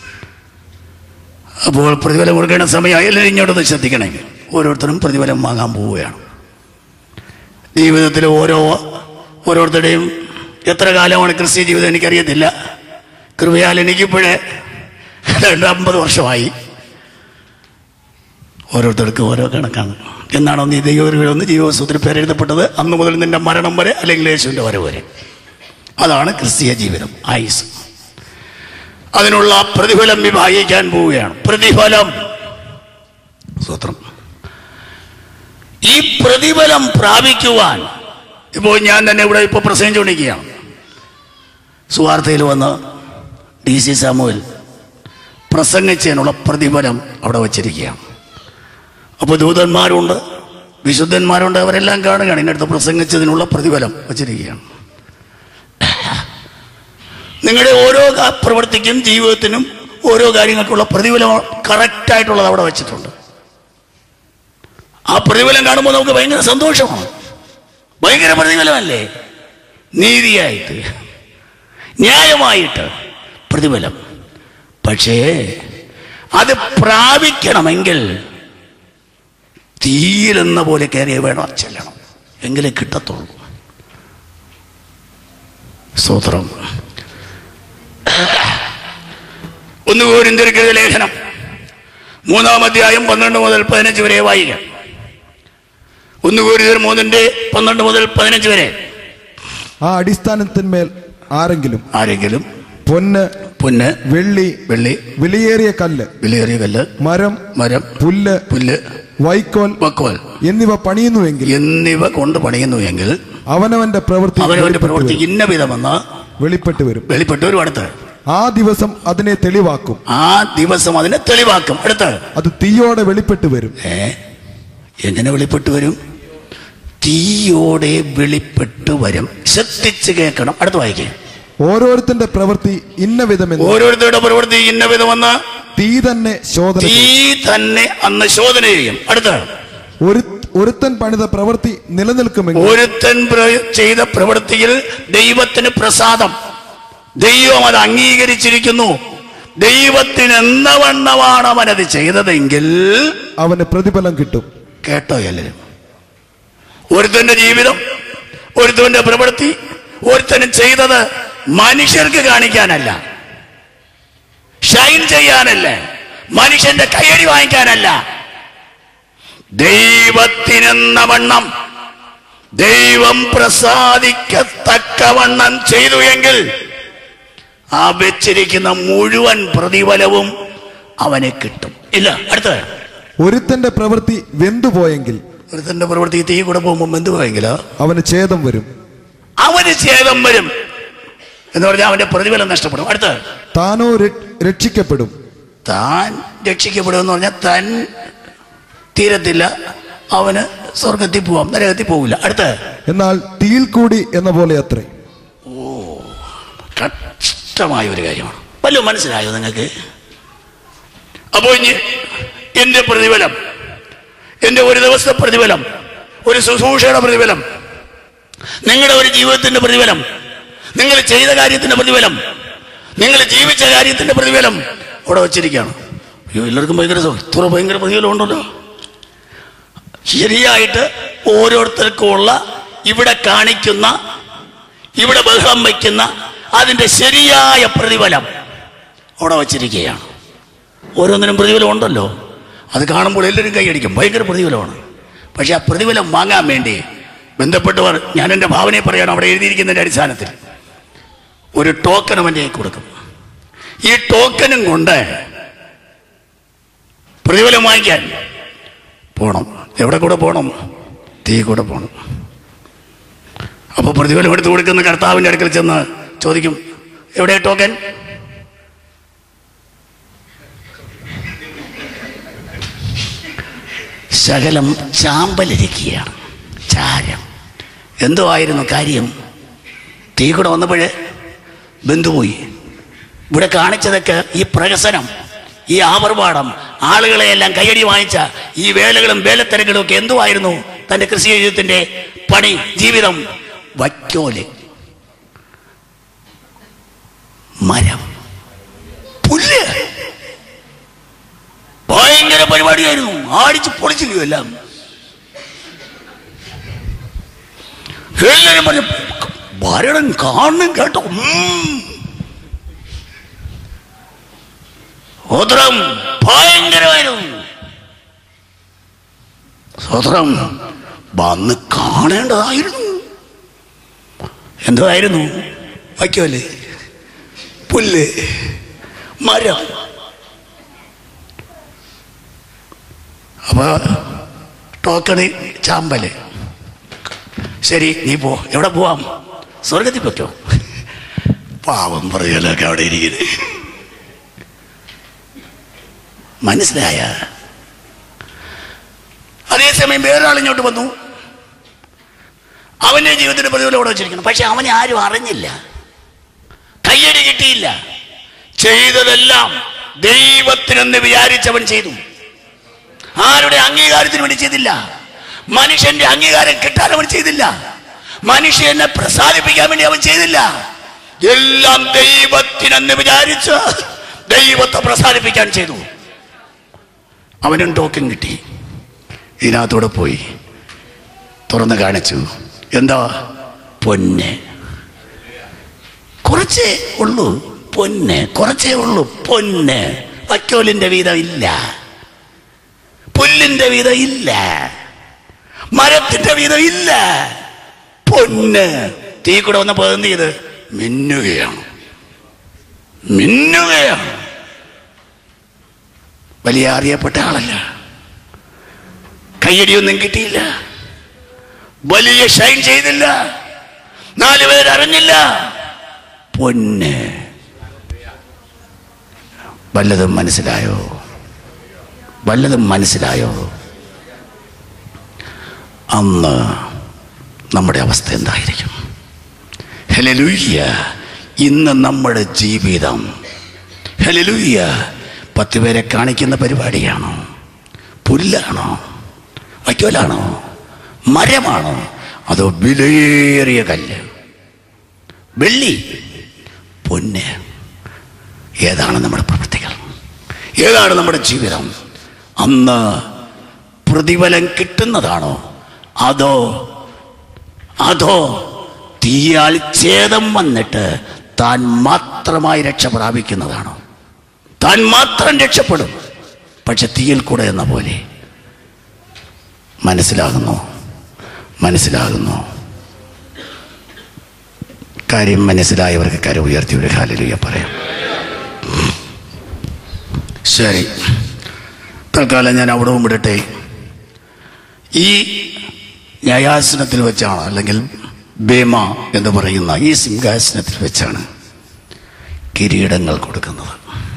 അപ്പോൾ പ്രതിഫലം കൊടുക്കേണ്ട സമയം എല്ലാവരും ഇങ്ങോട്ടൊന്ന് ശ്രദ്ധിക്കണേ ഓരോരുത്തരും പ്രതിഫലം വാങ്ങാൻ പോവുകയാണ് ജീവിതത്തിൽ ഓരോ ഓരോരുത്തരുടെയും എത്ര കാലമാണ് ക്രിസ്ത്യ ജീവിതം എനിക്കറിയത്തില്ല കൃപയാൽ എനിക്കിപ്പോഴേ രണ്ട് അമ്പത് വർഷമായി ഓരോരുത്തർക്കും ഓരോ കണക്കാണ് എന്നാണോ നീ ദൈവം ജീവസൂത്തിൽ പേരെഴുതപ്പെട്ടത് അന്ന് മുതൽ നിന്റെ മരണം വരെ അല്ലെങ്കിൽ യേശുവിൻ്റെ വരവ് വരെ അതാണ് ക്രിസ്തീയ ജീവിതം ആയുസ് അതിനുള്ള പ്രതിഫലം വിഭാഗിക്കാൻ പോവുകയാണ് പ്രതിഫലം സൂത്രം ഈ പ്രതിഫലം പ്രാപിക്കുവാൻ ഇപ്പോൾ ഞാൻ തന്നെ ഇവിടെ ഇപ്പോൾ പ്രസംഗിച്ചുകൊണ്ടിരിക്കുകയാണ് സുവാർത്തയിൽ വന്ന് ഡി സി സാമുവൽ പ്രസംഗിച്ചതിനുള്ള പ്രതിഫലം അവിടെ വച്ചിരിക്കുകയാണ് അപ്പോൾ ദൂതന്മാരുണ്ട് വിശുദ്ധന്മാരുണ്ട് അവരെല്ലാം കാണുകയാണ് ഇതിനടുത്ത് പ്രസംഗിച്ചതിനുള്ള പ്രതിഫലം വച്ചിരിക്കുകയാണ് നിങ്ങളുടെ ഓരോ കാ- പ്രവൃത്തിക്കും ജീവിതത്തിനും ഓരോ കാര്യങ്ങൾക്കുള്ള പ്രതിഫലം കറക്റ്റായിട്ടുള്ളത് അവിടെ വെച്ചിട്ടുണ്ട് ആ പ്രതിഫലം കാണുമ്പോൾ നമുക്ക് ഭയങ്കര സന്തോഷമാണ് ഭയങ്കര പ്രതിഫലമല്ലേ നീതിയായിട്ട് ന്യായമായിട്ട് പ്രതിഫലം പക്ഷേ അത് പ്രാപിക്കണമെങ്കിൽ തീയിലെന്ന പോലെ കയറിയ വേണം ചെല്ലണം എങ്കിലേ കിട്ടത്തുള്ളൂ സ്തോത്രം ഒന്ന് കോരിന്തിരിക്കുന്ന ലേഖനം മൂന്നാം അധ്യായം പന്ത്രണ്ട് മുതൽ പതിനഞ്ച് വരെ വായിക്കാം ഒന്ന് കോരിന്തർ മൂന്നിന്റെ പന്ത്രണ്ട് മുതൽ പതിനഞ്ച് വരെ ആ അടിസ്ഥാനത്തിന്മേൽ ആരെങ്കിലും ആരെങ്കിലും പൊന്ന് പൊന്ന് വെള്ളി വെള്ളി വിലയേറിയ കല്ല് വിലയേറിയ കല്ല് മരം മരം പുല്ല് പുല്ല് വൈക്കോൽ വക്കോൽ എന്നിവ പണിയുന്നുവെങ്കിൽ എന്നിവ കൊണ്ട് പണിയുന്നു എങ്കിൽ അവനവന്റെ പ്രവൃത്തി അവനവന്റെ വെളിപ്പെട്ടു പ്രവൃത്തി വരും. ഇന്ന വിധമെന്ന് വെളിപ്പെട്ടു വരും വെളിപ്പെട്ടു വരും അടുത്ത് ആ ദിവസം അതിനെ തെളിവാക്കും ആ ദിവസം അതിനെ തെളിവാക്കും അടുത്ത് അത് തീയോടെ വെളിപ്പെട്ടു വരും ഏ എങ്ങനെ വെളിപ്പെട്ടു വരും തീയോടെ വെളിപ്പെട്ടു വരും ശ്രദ്ധിച്ച് കേൾക്കണം അടുത്ത് വായിക്കേ ഓരോരുത്തന്റെ പ്രവൃത്തി ഇന്ന വിധമെന്ന് ഓരോരുത്തരുടെ പ്രവൃത്തി ഇന്ന വിധമെന്ന് തീ തന്നെ ശോധന തീ ചെയ്യും. തന്നെ അന്ന് ശോധന ചെയ്യും അടുത്ത് ഒരു ഒരുത്തൻ പണിത പ്രവൃത്തി നിലനിൽക്കുമെങ്കിൽ ഒരുത്തൻ പ്ര- ചെയ്ത പ്രവൃത്തിയിൽ ദൈവത്തിന് പ്രസാദം ദൈവം അത് അംഗീകരിച്ചിരിക്കുന്നു ദൈവത്തിന് എന്ന വണ്ണമാണ് അവൻ അത് ചെയ്തതെങ്കിൽ അവന് പ്രതിഫലം കിട്ടും കേട്ടോ എല്ലാവരും ഒരുത്തന്റെ ജീവിതം ഒരുത്തന്റെ പ്രവൃത്തി ഒരുത്തനും ചെയ്തത് മനുഷ്യർക്ക് കാണിക്കാനല്ല ഷൈൻ ചെയ്യാനല്ല മനുഷ്യന്റെ കയ്യടി വാങ്ങിക്കാനല്ല ദൈവത്തിനെന്ന വണ്ണം ദൈവം പ്രസാദിക്കത്തക്കവണ്ണം ചെയ്തു എങ്കിൽ ആ വെച്ചിരിക്കുന്ന മുഴുവൻ പ്രതിഫലവും അവന് കിട്ടും ഇല്ല അടുത്ത ഒരുത്തന്റെ പ്രവൃത്തി വെന്തുപോയെങ്കിൽ ഒരുത്തന്റെ പ്രവൃത്തി തീ കൂടെ പോകുമ്പോൾ എന്തുപോയെങ്കിലോ അവന് ഛേദം വരും അവന് ഛേദം വരും എന്ന് പറഞ്ഞാൽ അവന്റെ പ്രതിഫലം നഷ്ടപ്പെടും അടുത്ത താനോ ര- രക്ഷിക്കപ്പെടും താൻ രക്ഷിക്കപ്പെടുമെന്ന് പറഞ്ഞാൽ താൻ തീരത്തില്ല അവന് സ്വർഗത്തിൽ പോവാം നരകത്തിൽ പോകില്ല അടുത്ത എന്നാൽ തീയിൽ കൂടി എന്ന പോലെ അത്രേ കഷ്ടമായ ഒരു കാര്യമാണ് വല്ലതും മനസ്സിലായോ നിങ്ങൾക്ക് അപ്പോൾ ഇനി എന്റെ പ്രതിഫലം എന്റെ ഒരു ദിവസത്തെ പ്രതിഫലം ഒരു ശുശ്രൂഷയുടെ പ്രതിഫലം നിങ്ങളുടെ ഒരു ജീവിതത്തിന്റെ പ്രതിഫലം നിങ്ങൾ ചെയ്ത കാര്യത്തിന്റെ പ്രതിഫലം നിങ്ങൾ ജീവിച്ച കാര്യത്തിന്റെ പ്രതിഫലം അവിടെ വച്ചിരിക്കുകയാണ് അയ്യോ എല്ലാവർക്കും ഭയങ്കര സ- ഇത്ര ഭയങ്കര പ്രതിഫലം ഉണ്ടല്ലോ ശരിയായിട്ട് ഓരോരുത്തർക്കും ഉള്ള ഇവിടെ കാണിക്കുന്ന ഇവിടെ ബഹളം വയ്ക്കുന്ന അതിന്റെ ശരിയായ പ്രതിഫലം അവിടെ വച്ചിരിക്കുകയാണ് ഓരോന്നിനും പ്രതിഫലം ഉണ്ടല്ലോ അത് കാണുമ്പോൾ എല്ലാവരും കൈയടിക്കും ഭയങ്കര പ്രതിഫലമാണ് പക്ഷെ ആ പ്രതിഫലം വാങ്ങാൻ വേണ്ടി ബന്ധപ്പെട്ടവർ ഞാൻ എൻ്റെ ഭാവനയെ പറയാണ് അവിടെ എഴുതിയിരിക്കുന്നതിൻ്റെ അടിസ്ഥാനത്തിൽ ഒരു ടോക്കൺ അവൻ്റെ കയ്യിൽ കൊടുക്കും ഈ ടോക്കനും കൊണ്ട് പ്രതിഫലം വാങ്ങിക്കാൻ പോണം എവിടെ കൂടെ പോണം തീ കൂടെ പോണം അപ്പോൾ പ്രതിഫലം എടുത്തു കൊടുക്കുന്ന കർത്താവിൻ്റെ അടുക്കൽ ചെന്ന് ചോദിക്കും എവിടെ ടോക്കൻ ശകലം ചാമ്പലിരിക്കുകയാണ് ചാരം എന്തോ ആയിരുന്നു കാര്യം തീ കൂടെ വന്നപ്പോഴേ ബന്ധുപോയി ഇവിടെ കാണിച്ചതൊക്കെ ഈ പ്രഹസനം ഈ ആവർപാടം ആളുകളെയെല്ലാം കൈയടി വാങ്ങിച്ച ഈ വേലകളും വേലത്തിരകളും ഒക്കെ എന്തുവായിരുന്നു തന്റെ കൃഷി ജീവിതത്തിന്റെ പണി ജീവിതം വയ്ക്കോല് മരം പുല്ല് ഭയങ്കര പരിപാടിയായിരുന്നു ആടിച്ച് പൊളിച്ചില്ലയോ എല്ലാം എല്ലാരും പറഞ്ഞു ഭരണം കാണും കേട്ടോ ഉം. സ്വത്രം ഭയങ്കരമായിരുന്നു സ്വത്രം വന്ന് കാണേണ്ടതായിരുന്നു എന്തായിരുന്നു വയ്ക്കോല് പുല്ല് മരം അപ്പൊ ടോക്കണ് ചാമ്പല് ശരി നീ പോ എവിടെ പോവാം സ്വർഗത്തിൽ പറ്റോ പാവം പറയലൊക്കെ അവിടെ ഇരിക്കുന്നത് മനസ്സിലായ അതേസമയം വേറൊരാളിങ്ങോട്ട് വന്നു അവന്റെ ജീവിതത്തിന്റെ പ്രതിഫലം ഇവിടെ വെച്ചിരിക്കണം പക്ഷെ അവനെ ആരും അറിഞ്ഞില്ല കയ്യടി കിട്ടിയില്ല ചെയ്തതെല്ലാം ദൈവത്തിനെന്ന് വിചാരിച്ചവൻ ചെയ്തു ആരുടെ അംഗീകാരത്തിന് വേണ്ടി ചെയ്തില്ല മനുഷ്യന്റെ അംഗീകാരം കിട്ടാൻ അവൻ ചെയ്തില്ല മനുഷ്യനെ പ്രസാദിപ്പിക്കാൻ വേണ്ടി അവൻ ചെയ്തില്ല എല്ലാം ദൈവത്തിനെന്ന് വിചാരിച്ച് ദൈവത്തെ പ്രസാദിപ്പിക്കാൻ ചെയ്തു അവനും ടോക്കൻ കിട്ടി ഇതിനകത്തൂടെ പോയി തുറന്ന് കാണിച്ചു എന്താ പൊന്ന് കുറച്ചേ ഉള്ളൂ പൊന്ന് കുറച്ചേ ഉള്ളൂ പൊന്ന് വക്കോലിന്റെ വീതം ഇല്ല പുല്ലിന്റെ വീതം ഇല്ല മരത്തിന്റെ വീതം ഇല്ല പൊന്ന് തീ കൂടെ വന്ന് പതിന്ത് ചെയ്ത് മിന്നുകയാണ് മിന്നുകയാണ് വലിയ അറിയപ്പെട്ട ആളല്ല കയ്യടിയൊന്നും കിട്ടിയില്ല വലിയ ഷൈൻ ചെയ്തില്ല നാല് പേരറിഞ്ഞില്ല പൊന്ന് വല്ലതും മനസ്സിലായോ വല്ലതും മനസ്സിലായോ അന്ന് നമ്മുടെ അവസ്ഥ എന്തായിരിക്കും ഹലലുയ്യ ഇന്ന് നമ്മുടെ ജീവിതം ഹലലുയ്യ പത്ത് പേരെ കാണിക്കുന്ന പരിപാടിയാണോ പുല്ലാണോ വയ്ക്കോലാണോ മരമാണോ അതോ വിലയേറിയ കല്ല് വെള്ളി പൊന്ന് ഏതാണ് നമ്മുടെ പ്രവൃത്തികൾ ഏതാണ് നമ്മുടെ ജീവിതം അന്ന് പ്രതിഫലം കിട്ടുന്നതാണോ അതോ അതോ തീയാൽ ഛേദം വന്നിട്ട് താൻ മാത്രമായി രക്ഷ പ്രാപിക്കുന്നതാണോ താൻ മാത്രം രക്ഷപ്പെടും പക്ഷെ തീയിൽ കൂടെ എന്ന പോലെ മനസ്സിലാകുന്നു മനസ്സിലാകുന്നു കാര്യം മനസ്സിലായവർക്ക് കരം ഉയർത്തി ഒരു ഹാലലുയ പറയാം ശരി തൽക്കാലം ഞാൻ അവിടെ വിടട്ടെ ഈ ന്യായാസനത്തിൽ വെച്ചാണ് അല്ലെങ്കിൽ ബേമ എന്ന് പറയുന്ന ഈ സിംഹാസനത്തിൽ വെച്ചാണ് കിരീടങ്ങൾ കൊടുക്കുന്നത്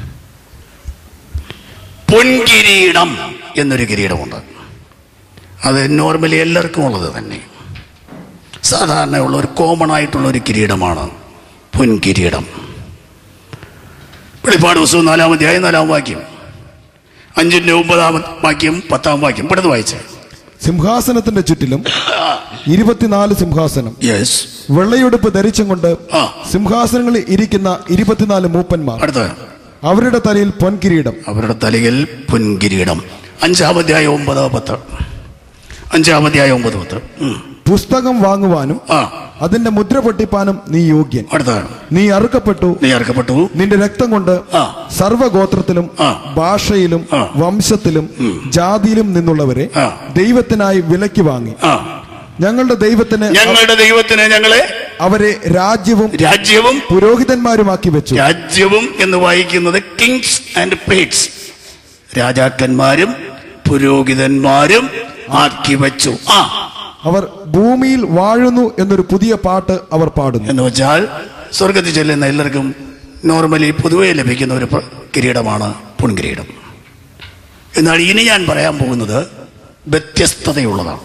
പൊൻകിരീടം എന്നൊരു കിരീടമുണ്ട് അത് നോർമലി എല്ലാവർക്കും ഉള്ളത് തന്നെ സാധാരണ ഉള്ള ഒരു കോമൺ ആയിട്ടുള്ള ഒരു കിരീടമാണ് പൊൻകിരീടം വെളിപ്പാട് പുസ്തകം നാലാം അധ്യായം നാലാം വാക്യം അഞ്ചിന്റെ ഒമ്പതാം വാക്യം പത്താം വാക്യം പെടുത്ത് വായിച്ചേ സിംഹാസനത്തിന്റെ ചുറ്റിലും ഇരുപത്തിനാല് സിംഹാസനം യെസ് വെള്ളയുടുപ്പ് ധരിച്ചും കൊണ്ട് ആ സിംഹാസനങ്ങളിൽ ഇരിക്കുന്ന ഇരുപത്തിനാല് മൂപ്പന്മാർ അടുത്ത അവരുടെ തലയിൽ പൊൻകിരീടം അവരുടെ തലയിൽ പൊൻകിരീടം അഞ്ചാം അധ്യായം ഒമ്പത് പത്ത് അഞ്ചാം അധ്യായം ഒമ്പത് പത്ത് ഉം. പുസ്തകം വാങ്ങുവാനും ആ അതിന്റെ മുദ്ര പൊട്ടിപ്പാനും നീ യോഗ്യൻ അടുത്താണ് നീ അറുക്കപ്പെട്ടു നീ ഇറക്കപ്പെട്ടു നിന്റെ രക്തം കൊണ്ട് ആ. സർവഗോത്രത്തിലും ആ. ഭാഷയിലും ആ. വംശത്തിലും ജാതിയിലും നിന്നുള്ളവരെ ആ. ദൈവത്തിനായി വിലയ്ക്ക് വാങ്ങി ആ ഞങ്ങളുടെ ദൈവത്തിന് ഞങ്ങളുടെ ദൈവത്തിന് ഞങ്ങളെ അവരെ രാജ്യവും രാജ്യവും പുരോഹിതന്മാരുമാക്കി വെച്ചു രാജ്യവും എന്ന് വായിക്കുന്നത് കിങ്സ് ആൻഡ് പേറ്റ്സ് രാജാക്കന്മാരും പുരോഹിതന്മാരും ആക്കി വെച്ചു ആ അവർ ഭൂമിയിൽ വാഴുന്നു എന്നൊരു പുതിയ പാട്ട് അവർ പാടുന്നു എന്ന് വെച്ചാൽ സ്വർഗത്തിൽ ചെല്ലുന്ന എല്ലാവർക്കും നോർമലി പൊതുവെ ലഭിക്കുന്ന ഒരു പ്ര- കിരീടമാണ് പൊൻകിരീടം എന്നാൽ ഇനി ഞാൻ പറയാൻ പോകുന്നത് വ്യത്യസ്തതയുള്ളതാണ്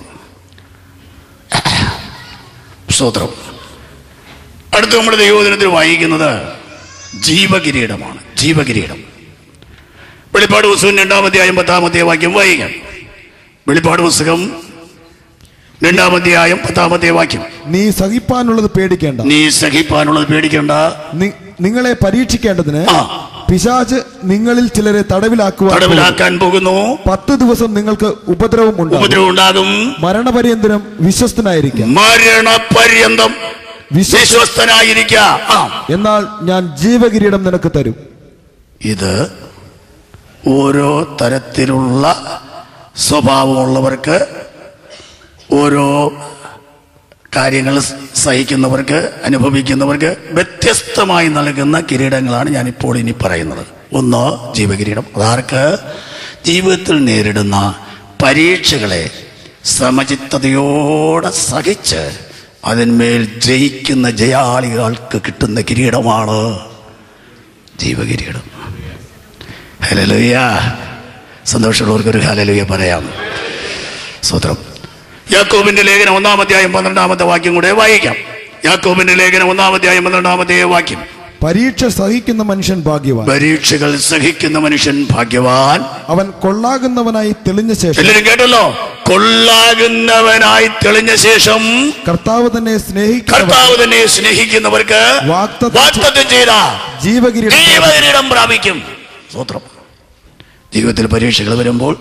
സ്തോത്രം അടുത്ത് നമ്മുടെ ദൈവദിനത്തിൽ വായിക്കുന്നത് ജീവകിരീടമാണ് ജീവകിരീടം വെളിപ്പാട് പുസ്തകം രണ്ടാമധ്യായം പത്താമത്തെ വാക്യം വായിക്കാം വെളിപ്പാട് പുസ്തകം രണ്ടാമധ്യായം പത്താമത്തെ വാക്യം നീ സഹിപ്പാനുള്ളത് പേടിക്കേണ്ട നീ സഹിപ്പാനുള്ളത് പേടിക്കണ്ട നി- നിങ്ങളെ പരീക്ഷിക്കേണ്ടതിന് ആ പിശാച് നിങ്ങളിൽ ചിലരെ തടവിലാക്കുവാൻ പോകുന്നു. തടവിലാക്കാൻ പോകുന്നു പത്ത് ദിവസം നിങ്ങൾക്ക് ഉപദ്രവം ഉണ്ടാകും ഉപദ്രവം ഉണ്ടാകും മരണപര്യന്തരം വിശ്വസ്തനായിരിക്കാം മരണപര്യന്തം വിശ്വ വിശ്വസ്തനായിരിക്ക ആ എന്നാൽ ഞാൻ ജീവകിരീടം നിനക്ക് തരും ഇത് ഓരോ തരത്തിലുള്ള സ്വഭാവമുള്ളവർക്ക് ഓരോ കാര്യങ്ങൾ സഹിക്കുന്നവർക്ക് അനുഭവിക്കുന്നവർക്ക് വ്യത്യസ്തമായി നൽകുന്ന കിരീടങ്ങളാണ് ഞാനിപ്പോൾ ഇനി പറയുന്നത് ഒന്ന് ജീവകിരീടം അതാർക്ക് ജീവിതത്തിൽ നേരിടുന്ന പരീക്ഷകളെ സമചിത്തതയോടെ സഹിച്ച് അതിന്മേൽ ജയിക്കുന്ന ജയാളികൾക്ക് കിട്ടുന്ന കിരീടമാണ് ജീവകിരീടം ഹല്ലേലൂയ സന്തോഷമുള്ളവർക്ക് ഒരു ഹാലലുയ പറയാം സ്വത്രം യാക്കോബിന്റെ ലേഖനം ഒന്നാമധ്യായം പന്ത്രണ്ടാമത്തെ വാക്യം കൂടെ വായിക്കാം യാക്കോബിന്റെ ലേഖനം ഒന്നാമധ്യായം പന്ത്രണ്ടാമത്തെ വാക്യം പരീക്ഷ സഹിക്കുന്ന മനുഷ്യൻ ഭാഗ്യവാൻ പരീക്ഷകൾ സഹിക്കുന്ന മനുഷ്യൻ ഭാഗ്യവാൻ അവൻ കൊള്ളാകുന്നവനായി തെളിഞ്ഞ ശേഷം എല്ലാവരും കേട്ടല്ലോ കൊള്ളാകുന്നവനായി തെളിഞ്ഞ ശേഷം കർത്താവ് തന്നെ സ്നേഹിക്കുന്നവൻ കർത്താവ് തന്നെ സ്നേഹിക്കുന്നവർക്ക് വാഗ്ദത്തം വാഗ്ദത്തം ചെയ്ത ജീവകിരീടം ജീവകിരീടം പ്രാപിക്കും സ്വത്രം ജീവിതത്തിൽ പരീക്ഷകൾ വരുമ്പോൾ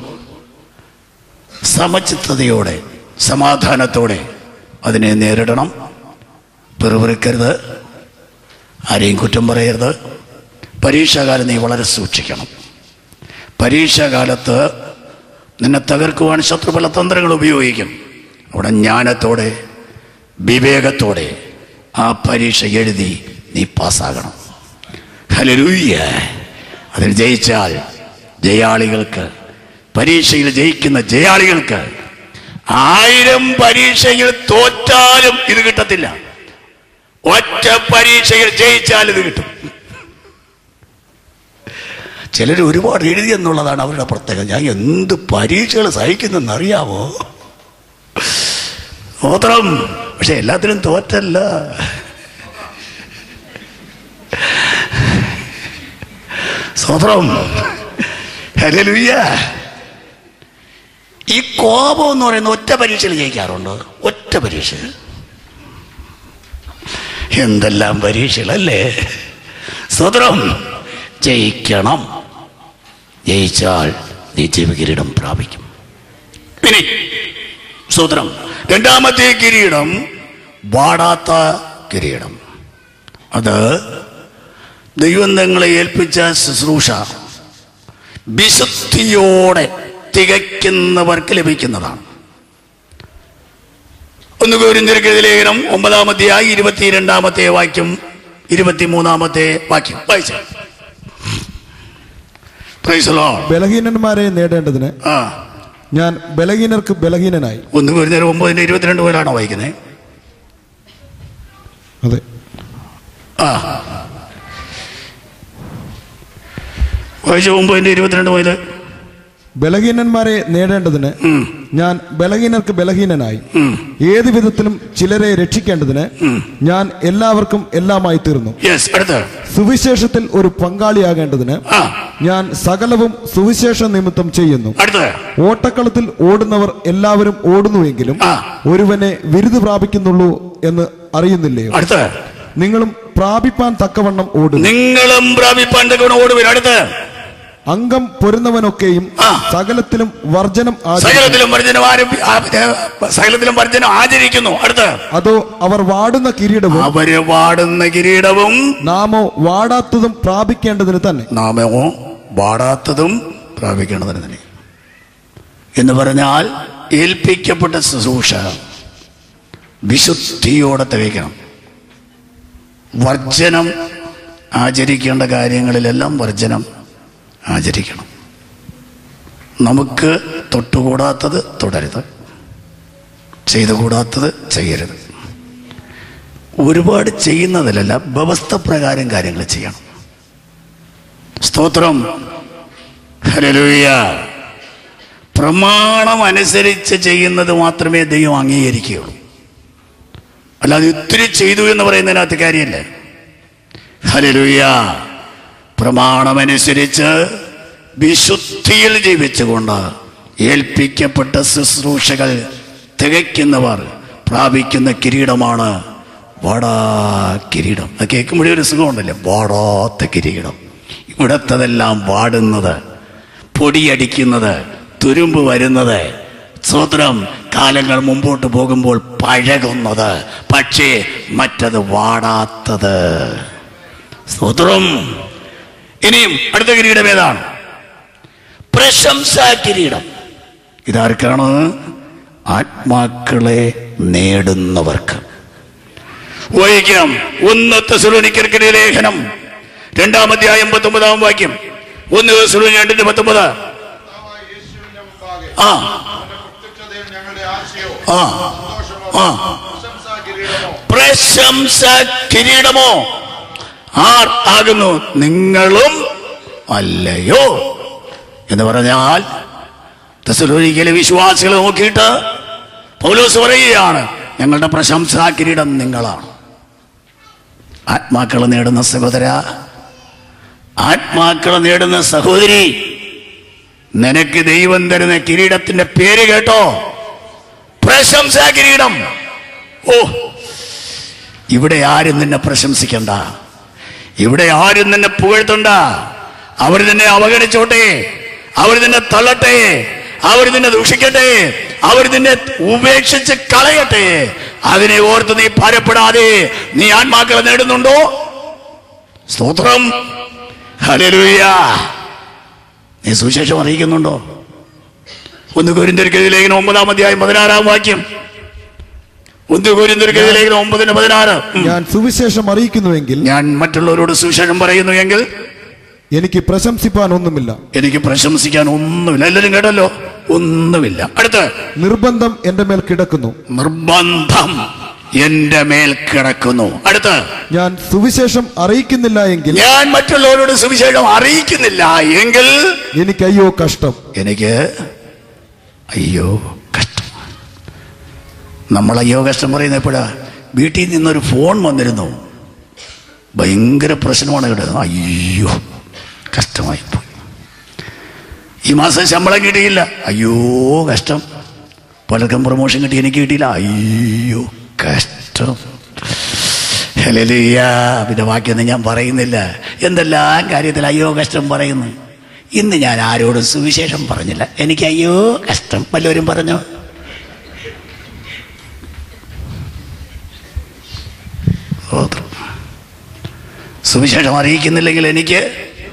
സമചിത്തതയോടെ സമാധാനത്തോടെ അതിനെ നേരിടണം പെറുപിറുക്കരുത് ആരെയും കുറ്റം പറയരുത് പരീക്ഷാകാലം നീ വളരെ സൂക്ഷിക്കണം പരീക്ഷാകാലത്ത് നിന്നെ തകർക്കുവാൻ ശത്രു പല തന്ത്രങ്ങൾ ഉപയോഗിക്കും അവിടെ ജ്ഞാനത്തോടെ വിവേകത്തോടെ ആ പരീക്ഷ എഴുതി നീ പാസ്സാകണം ഹലരൂയ്യ അതിൽ ജയിച്ചാൽ ജയാളികൾക്ക് പരീക്ഷയിൽ ജയിക്കുന്ന ജയാളികൾക്ക് ആയിരം പരീക്ഷയിൽ തോറ്റാലും ഇത് കിട്ടത്തില്ല ഒറ്റ പരീക്ഷയിൽ ജയിച്ചാൽ ഇത് കിട്ടും ചിലർ ഒരുപാട് എഴുതി എന്നുള്ളതാണ് അവരുടെ പ്രത്യേകത ഞാൻ എന്ത് പരീക്ഷകൾ സഹിക്കുന്നെന്നറിയാമോ സ്വോത്രം പക്ഷെ എല്ലാത്തിനും തോറ്റല്ല സ്വോത്രം ഹല്ലേലൂയ ഈ കോപം എന്ന് പറയുന്ന ഒറ്റ പരീക്ഷയിൽ ജയിക്കാറുണ്ട് ഒറ്റ പരീക്ഷ എന്തെല്ലാം പരീക്ഷകളല്ലേ സ്വതന്ത്രം ജയിക്കണം ജയിച്ചാൽ നീ ജീവകിരീടം പ്രാപിക്കും ഇനി സ്വതന്ത്രം രണ്ടാമത്തെ കിരീടം വാടാത്ത കിരീടം അത് ദൈവം നിങ്ങളെ ഏൽപ്പിച്ച ശുശ്രൂഷ വിശുദ്ധിയോടെ തികയ്ക്കുന്നവർക്ക് ലഭിക്കുന്നതാണ് ഒന്ന് ഗൗരിന്ദരക്കെതിരെ ലേഖനം ഒമ്പതാമത്തെയായി ഇരുപത്തിരണ്ടാമത്തെ വാക്യം ഇരുപത്തിമൂന്നാമത്തെ വാക്യം വായിച്ചു പ്രൈസ് ലോർഡ്. ബലഹീനന്മാരെ നേടേണ്ടതിന് ആ ഞാൻ ബലഹീനർക്ക് ബലഹീനനായി ഒന്ന് ഗൗരിന്ദരം ഒമ്പതിന്റെ ഇരുപത്തിരണ്ട് മുതലാണോ വായിക്കുന്നത് അതെ ആ വായിച്ചു ഒമ്പതിന്റെ ഇരുപത്തിരണ്ട് മുതൽ ബലഹീനന്മാരെ നേടേണ്ടതിന് ഉം, ഞാൻ ബലഹീനർക്ക് ബലഹീനനായി ഉം. ഏത് വിധത്തിലും ചിലരെ രക്ഷിക്കേണ്ടതിന് ഞാൻ എല്ലാവർക്കും എല്ലാമായി തീർന്നു യെസ് അടുത്ത സുവിശേഷത്തിൽ ഒരു പങ്കാളിയാകേണ്ടതിന് ആ ഞാൻ സകലവും സുവിശേഷ നിമിത്തം ചെയ്യുന്നു അടുത്ത ഓട്ടക്കളത്തിൽ ഓടുന്നവർ എല്ലാവരും ഓടുന്നുവെങ്കിലും ആ. ഒരുവനെ വിരുദ് പ്രാപിക്കുന്നുള്ളൂ എന്ന് അറിയുന്നില്ലയോ അടുത്ത നിങ്ങളും പ്രാപിപ്പാൻ തക്കവണ്ണം ഓടുന്നു നിങ്ങളും പ്രാപിപ്പാൻ തക്കവണ്ണം ഓടുവിൻ അടുത്ത് അംഗം പൊരുന്നവനൊക്കെയും ആ. സകലത്തിലും വർജനം ആചരിക്കുന്നു സകലത്തിലും വർജനം ആരംഭി ആ, ഏ, സകലത്തിലും വർജനം ആചരിക്കുന്നു അടുത്ത് അതോ അവർ വാടുന്ന കിരീടവും അവര് വാടുന്ന കിരീടവും നാമോ വാടാത്തതും പ്രാപിക്കേണ്ടതിന് തന്നെ നാമോ വാടാത്തതും പ്രാപിക്കേണ്ടതിന് തന്നെ എന്ന് പറഞ്ഞാൽ ഏൽപ്പിക്കപ്പെട്ട ശുശ്രൂഷ വിശുദ്ധിയോടെ തികയ്ക്കണം വർജനം ആചരിക്കേണ്ട കാര്യങ്ങളിലെല്ലാം വർജനം ആചരിക്കണം നമുക്ക് തൊട്ടുകൂടാത്തത് തുടരുത് ചെയ്തുകൂടാത്തത് ചെയ്യരുത് ഒരുപാട് ചെയ്യുന്നതിലല്ല വ്യവസ്ഥ പ്രകാരം കാര്യങ്ങൾ ചെയ്യണം സ്തോത്രം ഹല്ലേലൂയ പ്രമാണം അനുസരിച്ച് ചെയ്യുന്നത് മാത്രമേ ദൈവം അംഗീകരിക്കുകയുള്ളൂ അല്ലാതെ ഇത്തിരി ചെയ്തു എന്ന് പറയുന്നതിനകത്ത് കാര്യമില്ല ഹല്ലേലൂയ പ്രമാണമനുസരിച്ച് വിശുദ്ധിയിൽ ജീവിച്ചുകൊണ്ട് ഏൽപ്പിക്കപ്പെട്ട ശുശ്രൂഷകൾ തികയ്ക്കുന്നവർ പ്രാപിക്കുന്ന കിരീടമാണ് വാടാ കിരീടം അത് കേൾക്കുമ്പോഴേ ഒരു സുഖമുണ്ടല്ലേ വാടാത്ത കിരീടം ഇവിടത്തതെല്ലാം വാടുന്നത് പൊടിയടിക്കുന്നത് തുരുമ്പ് വരുന്നത് സ്വതന്ത്രം കാലങ്ങൾ മുമ്പോട്ട് പോകുമ്പോൾ പഴകുന്നത് പക്ഷേ മറ്റത് വാടാത്തത് സ്തോത്രം ഇനിയും അടുത്ത കിരീടം ഏതാണ് പ്രശംസാ കിരീടം ഇതാർക്കാണ് ആത്മാക്കളെ നേടുന്നവർക്ക് വായിക്കാം ഒന്ന് തെസലോനിക്കർക്കിന്റെ ലേഖനം രണ്ടാമധ്യായം പത്തൊമ്പതാം വാക്യം ഒന്ന് തെസലോനി രണ്ടിന്റെ പത്തൊമ്പത് കർത്താവായ യേശുവിന്റെ മുമ്പാകെ ആ അവന്റെ പ്രത്യക്ഷതയിൽ ഞങ്ങളുടെ ആശയോ ആ സന്തോഷമോ ആ പ്രശംസാ കിരീടമോ പ്രശംസ കിരീടമോ ആർ ആകുന്നു നിങ്ങളും അല്ലയോ എന്ന് പറഞ്ഞാൽ തെസലോനിക്കയിലെ വിശ്വാസികളെ നോക്കിയിട്ട് പൗലോസ് പറയുകയാണ് ഞങ്ങളുടെ പ്രശംസാ കിരീടം നിങ്ങളാണ് ആത്മാക്കളെ നേടുന്ന സഹോദര ആത്മാക്കളെ നേടുന്ന സഹോദരി നിനക്ക് ദൈവം തരുന്ന കിരീടത്തിന്റെ പേര് കേട്ടോ പ്രശംസാ കിരീടം ഓ ഇവിടെ ആരും നിന്നെ പ്രശംസിക്കണ്ട ഇവിടെ ആരും നിന്നെ പുകഴ്ത്തണ്ട അവർ നിന്നെ അവഗണിച്ചോട്ടെ അവർ നിന്നെ തള്ളട്ടെ അവർ നിന്നെ ദൂഷിക്കട്ടെ അവർ നിന്നെ ഉപേക്ഷിച്ച് കളയട്ടെ അതിനെ ഓർത്ത് നീ ഭാരപ്പെടാതെ നീ ആത്മാക്കളെ നേടുന്നുണ്ടോ സ്തോത്രം ഹല്ലേലൂയ നീ സുവിശേഷം അറിയിക്കുന്നുണ്ടോ ഒന്ന് കുരിന്തിരിക്കതി ലേഖനം ഒമ്പതാം അധ്യായം പതിനാറാം വാക്യം ഒന്ന് കുരിന്തിരിക്കതി ലേഖനം ഒമ്പതിന് പതിനാറ് ഉം. ഞാൻ സുവിശേഷം അറിയിക്കുന്നുവെങ്കിൽ ഞാൻ മറ്റുള്ളവരോട് സുവിശേഷം പറയുന്നു എങ്കിൽ എനിക്ക് പ്രശംസിപ്പാൻ ഒന്നുമില്ല എനിക്ക് പ്രശംസിക്കാൻ ഒന്നുമില്ല എല്ലാവരും കേട്ടല്ലോ ഒന്നുമില്ല അടുത്ത് നിർബന്ധം എന്റെ മേൽ കിടക്കുന്നു നിർബന്ധം എന്റെ മേൽ കിടക്കുന്നു അടുത്ത് ഞാൻ സുവിശേഷം അറിയിക്കുന്നില്ല എങ്കിൽ ഞാൻ മറ്റുള്ളവരോട് സുവിശേഷം അറിയിക്കുന്നില്ല എങ്കിൽ എനിക്ക് അയ്യോ കഷ്ടം എനിക്ക് അയ്യോ കഷ്ടം നമ്മൾ അയ്യോ കഷ്ടം പറയുന്ന എപ്പോഴാ വീട്ടിൽ നിന്നൊരു ഫോൺ വന്നിരുന്നു ഭയങ്കര പ്രശ്നമാണ് ഇവിടെ അയ്യോ കഷ്ടമായി പോയി ഈ മാസം ശമ്പളം കിട്ടിയില്ല അയ്യോ കഷ്ടം പലർക്കും പ്രൊമോഷൻ കിട്ടി എനിക്ക് കിട്ടിയില്ല അയ്യോ കഷ്ടം ഹല്ലേലൂയ. പിന്നെ ബാക്കിയൊന്നും ഞാൻ പറയുന്നില്ല എന്തെല്ലാം കാര്യത്തിൽ അയ്യോ കഷ്ടം പറയുന്നു ഇന്ന് ഞാൻ ആരോടും സുവിശേഷം പറഞ്ഞില്ല എനിക്ക് അയ്യോ കഷ്ടം വല്ലവരും പറഞ്ഞു സ്തോത്രം. സുവിശേഷം അറിയിക്കുന്നില്ലെങ്കിൽ എനിക്ക്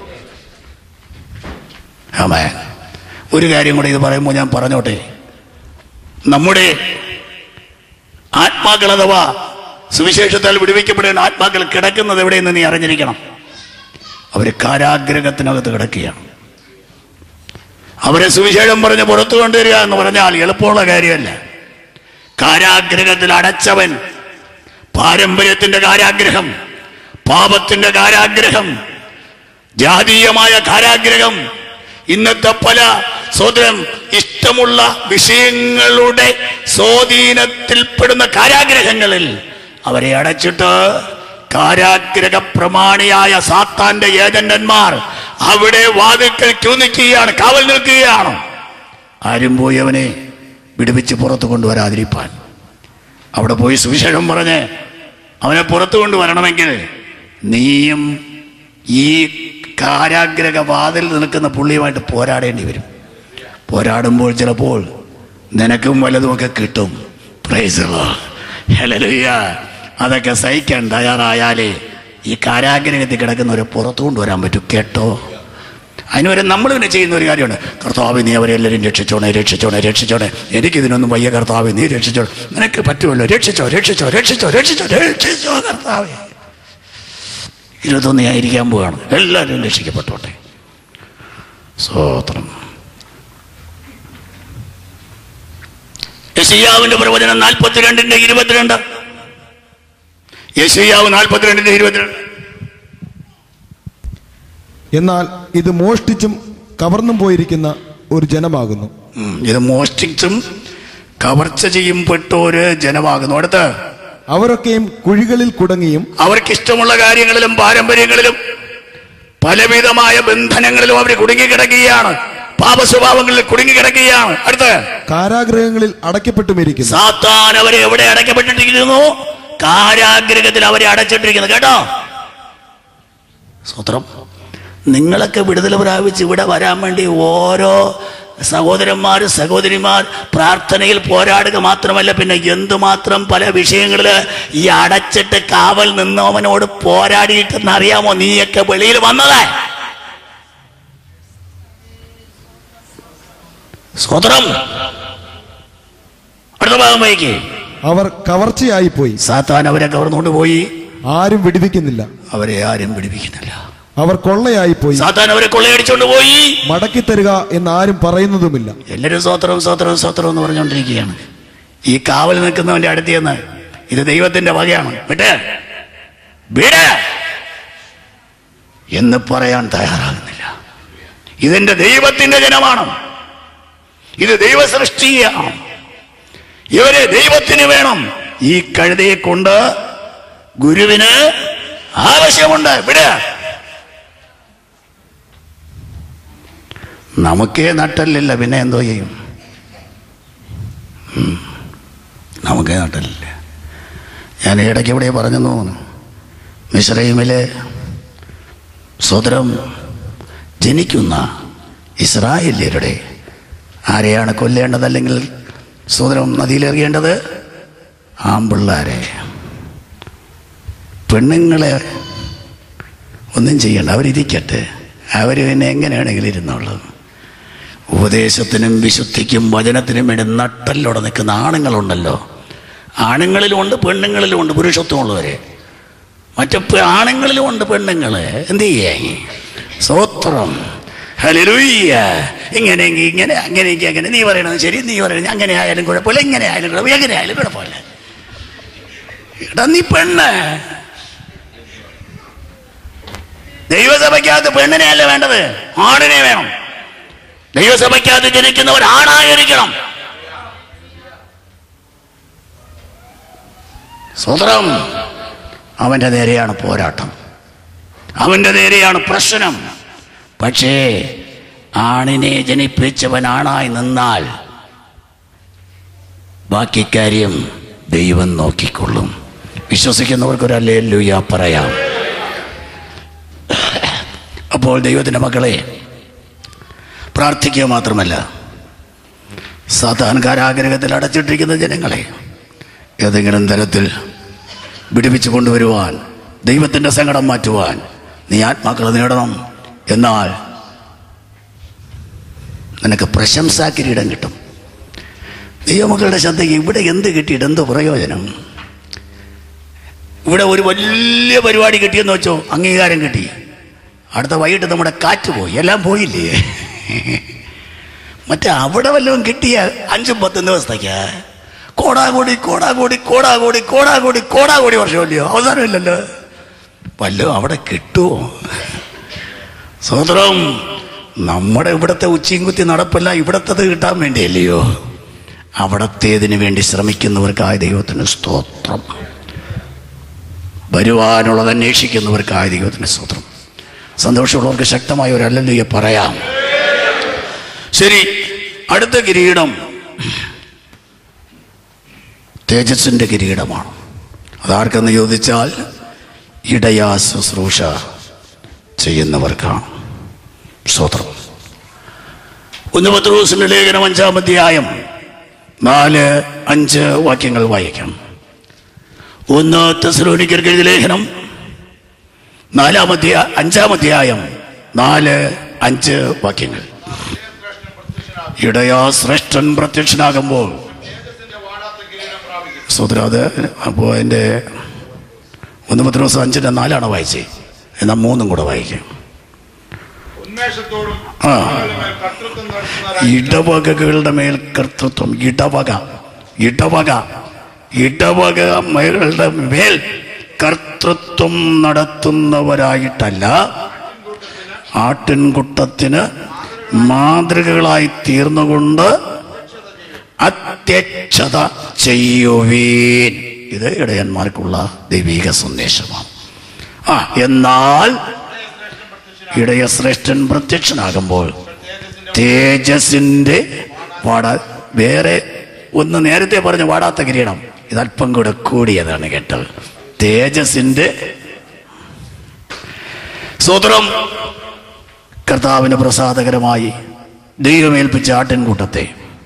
ആമേ ഒരു കാര്യം കൂടെ ഇത് പറയുമ്പോൾ ഞാൻ പറഞ്ഞോട്ടെ നമ്മുടെ ആത്മാക്കൾ അഥവാ സുവിശേഷത്താൽ വിടുവിക്കപ്പെടുന്ന ആത്മാക്കൾ കിടക്കുന്നത് എവിടെയെന്ന് നീ അറിഞ്ഞിരിക്കണം അവർ കാരാഗ്രഹത്തിനകത്ത് കിടക്കുകയാണ് അവരെ സുവിശേഷം പറഞ്ഞ് പുറത്തു കൊണ്ടുവരിക എന്ന് പറഞ്ഞാൽ എളുപ്പമുള്ള കാര്യമല്ല കാരാഗ്രഹത്തിൽ അടച്ചവൻ പാരമ്പര്യത്തിന്റെ കാരാഗ്രഹം പാപത്തിന്റെ കാരാഗ്രഹം ജാതീയമായ കാരാഗ്രഹം ഇന്നത്തെ പല സോദരം ഇഷ്ടമുള്ള വിഷയങ്ങളുടെ സ്വാധീനത്തിൽപ്പെടുന്ന കാരാഗ്രഹങ്ങളിൽ അവരെ അടച്ചിട്ട് കാരാഗ്രഹ പ്രമാണിയായ സാത്താന്റെ ഏജന്റന്മാർ അവിടെ വാതിൽക്കൽ ക്യൂ നിൽക്കുകയാണ് കാവൽ നിൽക്കുകയാണ് ആരും പോയി അവനെ വിടുവിച്ച് പുറത്തു കൊണ്ടുവരാതിരിപ്പാൻ അവിടെ പോയി സുവിശേഷം പറഞ്ഞ് അവനെ പുറത്തു കൊണ്ടുവരണമെങ്കിൽ നീയും ഈ കാരാഗ്രഹ വാതിൽ നിൽക്കുന്ന പുള്ളിയുമായിട്ട് പോരാടേണ്ടി വരും പോരാടുമ്പോൾ ചിലപ്പോൾ നിനക്കും വല്ലതുമൊക്കെ കിട്ടും പ്രൈസ് ഹല്ലേലൂയ അതൊക്കെ സഹിക്കാൻ തയ്യാറായാലേ ഈ കാരാഗ്രഹത്തിൽ കിടക്കുന്നവരെ പുറത്തു കൊണ്ടുവരാൻ പറ്റും കേട്ടോ അതിനുവരെ നമ്മൾ പിന്നെ ചെയ്യുന്ന ഒരു കാര്യമാണ് കർത്താവ് നീ അവരെല്ലാവരും രക്ഷിച്ചോണേ രക്ഷിച്ചോണേ രക്ഷിച്ചോണേ എനിക്കിതിനൊന്നും വയ്യ കർത്താവ് നീ രക്ഷിച്ചോണേ നിനക്ക് പറ്റുമല്ലോ രക്ഷിച്ചോ രക്ഷിച്ചോ രക്ഷിച്ചോ രക്ഷിച്ചോ രക്ഷിച്ചോ കർത്താവേ ഇരുപത്തൊന്ന് ആയിരിക്കാൻ പോവാണ് എല്ലാവരും രക്ഷിക്കപ്പെട്ടോട്ടെ സ്തോത്രം യശയ്യാവിന്റെ പ്രവചനം നാൽപ്പത്തിരണ്ടിന്റെ ഇരുപത്തിരണ്ട് യശയ്യാവ് നാൽപ്പത്തിരണ്ടിന്റെ ഇരുപത്തിരണ്ട് എന്നാൽ ഇത് മോഷ്ടിച്ചും കവർന്നും പോയിരിക്കുന്ന ഒരു ജനമാകുന്നു ഉം, ഇത് മോഷ്ടിച്ചും കവർച്ച ചെയ്യപ്പെട്ട ഒരു ജനമാകുന്നു അടുത്ത് അവരൊക്കെയും കുഴികളിൽ കുടങ്ങിയും അവർക്ക് ഇഷ്ടമുള്ള കാര്യങ്ങളിലും പാരമ്പര്യങ്ങളിലും പലവിധമായ ബന്ധനങ്ങളിലും അവർ കുടുങ്ങിക്കിടക്കുകയാണ് പാപസ്വഭാവങ്ങളിൽ കുടുങ്ങിക്കിടക്കുകയാണ് അടുത്ത് കാരാഗ്രഹങ്ങളിൽ അടയ്ക്കപ്പെട്ടുമിരിക്കുന്നു സാത്താൻ അവരെ എവിടെ അടയ്ക്കപ്പെട്ടിരിക്കുന്നു കാരാഗ്രഹത്തിൽ അവരെ അടച്ചിട്ടിരിക്കുന്നു കേട്ടോ സ്വത്രം നിങ്ങളൊക്കെ വിടുതൽ പ്രാപിച്ച് ഇവിടെ വരാൻ വേണ്ടി ഓരോ സഹോദരന്മാർ സഹോദരിമാർ പ്രാർത്ഥനയിൽ പോരാടുക മാത്രമല്ല പിന്നെ എന്തുമാത്രം പല വിഷയങ്ങളിൽ ഈ അടച്ചിട്ട് കാവൽ നിന്നവനോട് പോരാടിയിട്ടെന്ന് അറിയാമോ നീയൊക്കെ വെളിയിൽ വന്നത് സ്വതന്ത്രം അടുത്ത ഭാഗം വൈകി അവർ കവർച്ചയായി പോയി സാത്താൻ അവരെ കവർന്നുകൊണ്ട് പോയി ആരും വിടുവിക്കുന്നില്ല അവരെ ആരും പിടിപ്പിക്കുന്നില്ല അവർ കൊള്ളയായി പോയി സാത്താൻ അവരെ കൊള്ളയടിച്ചുകൊണ്ട് പോയി മടക്കിത്തരുക എന്ന് ആരും പറയുന്നതുമില്ല എല്ലാവരും സ്വത്രവും സ്വത്രവും സ്വത്രവും എന്ന് പറഞ്ഞുകൊണ്ടിരിക്കുകയാണ് ഈ കാവൽ നിൽക്കുന്നവന്റെ അടുത്ത് ചെന്ന് ഇത് ദൈവത്തിന്റെ വകയാണ് വിട്ട് വിട് എന്ന് പറയാൻ തയ്യാറാകുന്നില്ല ഇതെന്റെ ദൈവത്തിന്റെ ജനമാണ് ഇത് ദൈവ സൃഷ്ടിയാണ് ഇവരെ ദൈവത്തിന് വേണം ഈ കഴുതയെ കൊണ്ട് ഗുരുവിന് ആവശ്യമുണ്ട് വിട് നമുക്കേ നട്ടല്ലില്ല പിന്നെ എന്തോ ചെയ്യും ഉം. നമുക്കേ നട്ടല്ലില്ല ഞാൻ ഇടയ്ക്ക് ഇവിടെ പറഞ്ഞു തോന്നുന്നു മിശ്രൈമിലെ സ്വതരം ജനിക്കുന്ന ഇസ്രായേല്യരുടെ ആരെയാണ് കൊല്ലേണ്ടത് അല്ലെങ്കിൽ സ്വതരം നദിയിലെറിയേണ്ടത് ആമ്പിള്ളാരെ പെണ്ണുങ്ങളെ ഒന്നും ചെയ്യണ്ട അവരിരിക്കട്ടെ അവർ പിന്നെ എങ്ങനെയാണെങ്കിലും ഇരുന്നുള്ളത് ഉപദേശത്തിനും വിശുദ്ധിക്കും വചനത്തിനും വേണ്ടി നട്ടല്ലോടെ നിൽക്കുന്ന ആണുങ്ങളുണ്ടല്ലോ ആണുങ്ങളിലുമുണ്ട് പെണ്ണുങ്ങളിലുമുണ്ട് പുരുഷത്വമുള്ളവരെ മറ്റു പെ- ആണുങ്ങളിലുമുണ്ട് പെണ്ണുങ്ങൾ എന്ത് ചെയ്യേ സ്വത്രം ഹല്ലേലൂയ്യ ഇങ്ങനെയെങ്കിൽ ഇങ്ങനെ അങ്ങനെയെങ്കിൽ അങ്ങനെ നീ പറയണത് ശരി നീ പറയണത് അങ്ങനെ ആയാലും കുഴപ്പമില്ല ഇങ്ങനെ ആയാലും കുഴപ്പമില്ല എങ്ങനെ ആയാലും കുഴപ്പമില്ല എടാ നീ പെണ്ണ് ദൈവസഭയ്ക്കകത്ത് പെണ്ണിനെയല്ല വേണ്ടത് ആണിനെ വേണം ദൈവസഭയ്ക്കകത്ത് ജനിക്കുന്നവർ ആണായിരിക്കണം സ്വതന്ത്രം അവന്റെ നേരെയാണ് പോരാട്ടം അവന്റെ നേരെയാണ് പ്രശ്നം പക്ഷേ ആണിനെ ജനിപ്പിച്ചവൻ ആണായി നിന്നാൽ ബാക്കി കാര്യം ദൈവം നോക്കിക്കൊള്ളും വിശ്വസിക്കുന്നവർക്കൊരു അല്ലേലുയ പറയാം അപ്പോൾ ദൈവത്തിൻ്റെ മക്കളെ പ്രാർത്ഥിക്കുക മാത്രമല്ല സാധാൻ കാരാഗ്രഹത്തിൽ അടച്ചിട്ടിരിക്കുന്ന ജനങ്ങളെ ഏതെങ്കിലും തരത്തിൽ വിടുവിച്ചു കൊണ്ടുവരുവാൻ ദൈവത്തിൻ്റെ സങ്കടം മാറ്റുവാൻ നീ ആത്മാക്കളെ നേടണം എന്നാൽ നിനക്ക് പ്രശംസാ കിരീടം കിട്ടും ദൈവമക്കളുടെ ശ്രദ്ധയ്ക്ക് ഇവിടെ എന്ത് കിട്ടിയിട്ട് എന്ത് പ്രയോജനം ഇവിടെ ഒരു വലിയ പരിപാടി കിട്ടിയെന്ന് വെച്ചോ അംഗീകാരം കിട്ടി അടുത്ത വൈകിട്ട് നമ്മുടെ കാറ്റ് പോയി എല്ലാം പോയില്ലേ മറ്റേ അവിടെ വല്ലതും കിട്ടിയ അഞ്ചും പത്തും ദിവസത്തേക്ക് കോടാകോടി കോടാകോടി കോടാകോടി കോടാകോടി കോടാകോടി വർഷമല്ലയോ അവസാനമില്ലല്ലോ വല്ലതും അവിടെ കിട്ടുമോ സ്വതന്ത്രം നമ്മുടെ ഇവിടുത്തെ ഉച്ചയും കുത്തി നടപ്പല്ല ഇവിടത്തത് കിട്ടാൻ വേണ്ടിയല്ലയോ അവിടത്തേതിന് വേണ്ടി ശ്രമിക്കുന്നവർക്കായ ദൈവത്തിന് സ്തോത്രം വരുവാനുള്ളത് അന്വേഷിക്കുന്നവർക്കായ ദൈവത്തിന് സ്തോത്രം സന്തോഷമുള്ളവർക്ക് ശക്തമായ ഒരു അല്ലല്ലുയെ പറയാം ശരി അടുത്ത കിരീടം തേജസ്സിന്റെ കിരീടമാണ് അതാർക്കെന്ന് ചോദിച്ചാൽ ഇടയാ ശുശ്രൂഷ ചെയ്യുന്നവർക്കാണ് സ്തോത്രം ഒന്ന് പത്രോസിന്റെ ലേഖനം അഞ്ചാം അധ്യായം നാല് അഞ്ച് വാക്യങ്ങൾ വായിക്കാം ഒന്ന് തെസലോനിക്കർക്ക് എഴുതിയ ലേഖനം നാലാം അധ്യായ അഞ്ചാം അധ്യായം നാല് അഞ്ച് വാക്യങ്ങൾ ഇടയാ ശ്രേഷ്ഠൻ പ്രത്യക്ഷനാകുമ്പോൾ തേജസ്സിന്റെ വാടാത്ത കിരീടം പ്രാപിക്കും സോദര അത് അപ്പോൾ എൻ്റെ ഒന്ന് പത്ത് ദിവസം അഞ്ചിൻ്റെ നാലാണ് വായിച്ചേ എന്നാൽ മൂന്നും കൂടെ വായിക്കാം ഉന്മേഷത്തോടും ആ. ആളുകളുടെ മേൽ കർത്തൃത്വം നടത്തുന്ന ഇടവകകളുടെ മേൽ കർത്തൃത്വം ഇടവക ഇടവക ഇടവകകളുടെ മേൽ കർത്തൃത്വം നടത്തുന്നവരായിട്ടല്ല ആട്ടിൻകുട്ടത്തിന് മാതൃകകളായി തീർന്നുകൊണ്ട് അത്യക്ഷത ചെയ്യുവീൻ ഇത് ഇടയന്മാർക്കുള്ള ദൈവിക സന്ദേശമാണ് ആ എന്നാൽ ഇടയശ്രേഷ്ഠൻ പ്രത്യക്ഷനാകുമ്പോൾ തേജസിന്റെ വാടാ വേറെ ഒന്ന് നേരത്തെ പറഞ്ഞ വാടാത്ത കിരീടം ഇതല്പം കൂടെ കൂടിയതാണ് കേട്ടത് തേജസിന്റെ സ്വതന്ത്രം കർത്താവിന് പ്രസാദകരമായി ദൈവമേൽപ്പിച്ച ആട്ടിൻകൂട്ടത്തെ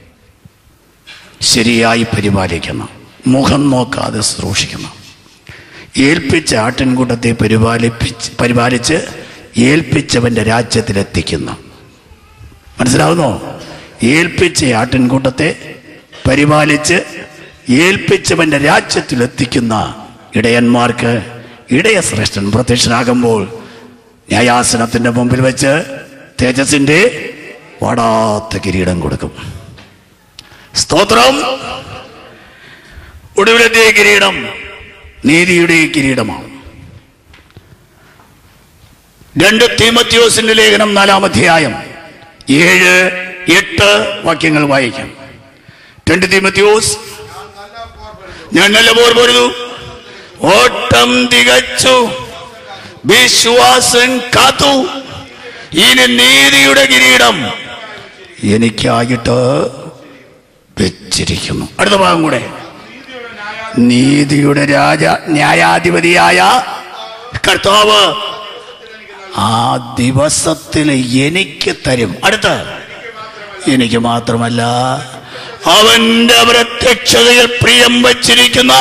ശരിയായി പരിപാലിക്കണം മുഖം നോക്കാതെ ശുശ്രൂഷിക്കണം ഏൽപ്പിച്ച ആട്ടിൻകൂട്ടത്തെ പരിപാലിപ്പിച്ച് പരിപാലിച്ച് ഏൽപ്പിച്ചവന്റെ രാജ്യത്തിലെത്തിക്കുന്നു മനസ്സിലാവുന്നോ ഏൽപ്പിച്ച ആട്ടിൻകൂട്ടത്തെ പരിപാലിച്ച് ഏൽപ്പിച്ചവന്റെ രാജ്യത്തിലെത്തിക്കുന്ന ഇടയന്മാർക്ക് ഇടയശ്രേഷ്ഠൻ പ്രത്യക്ഷനാകുമ്പോൾ ന്യായാസനത്തിന്റെ മുമ്പിൽ വെച്ച് തേജസിന്റെ വാടാത്ത കിരീടം കൊടുക്കും സ്തോത്രം ഒടുവിലത്തെ കിരീടം നീതിയുടെ കിരീടമാണ് രണ്ട് തീമത്യോസിന്റെ ലേഖനം നാലാം അധ്യായം ഏഴ് എട്ട് വാക്യങ്ങൾ വായിക്കാം രണ്ട് തീമത്യോസ് ഞാൻ നല്ല പോർ പൊരുതു ഓട്ടം തികച്ചു വിശ്വാസം കാത്തു ഇനി നീതിയുടെ കിരീടം എനിക്കായിട്ട് വെച്ചിരിക്കുന്നു അടുത്ത ഭാഗം കൂടെ നീതിയുടെ രാജ ന്യായാധിപതിയായ കർത്താവ് ആ ദിവസത്തിൽ എനിക്ക് തരും അടുത്ത് എനിക്ക് മാത്രമല്ല അവന്റെ പ്രത്യക്ഷതയിൽ പ്രിയം വച്ചിരിക്കുന്ന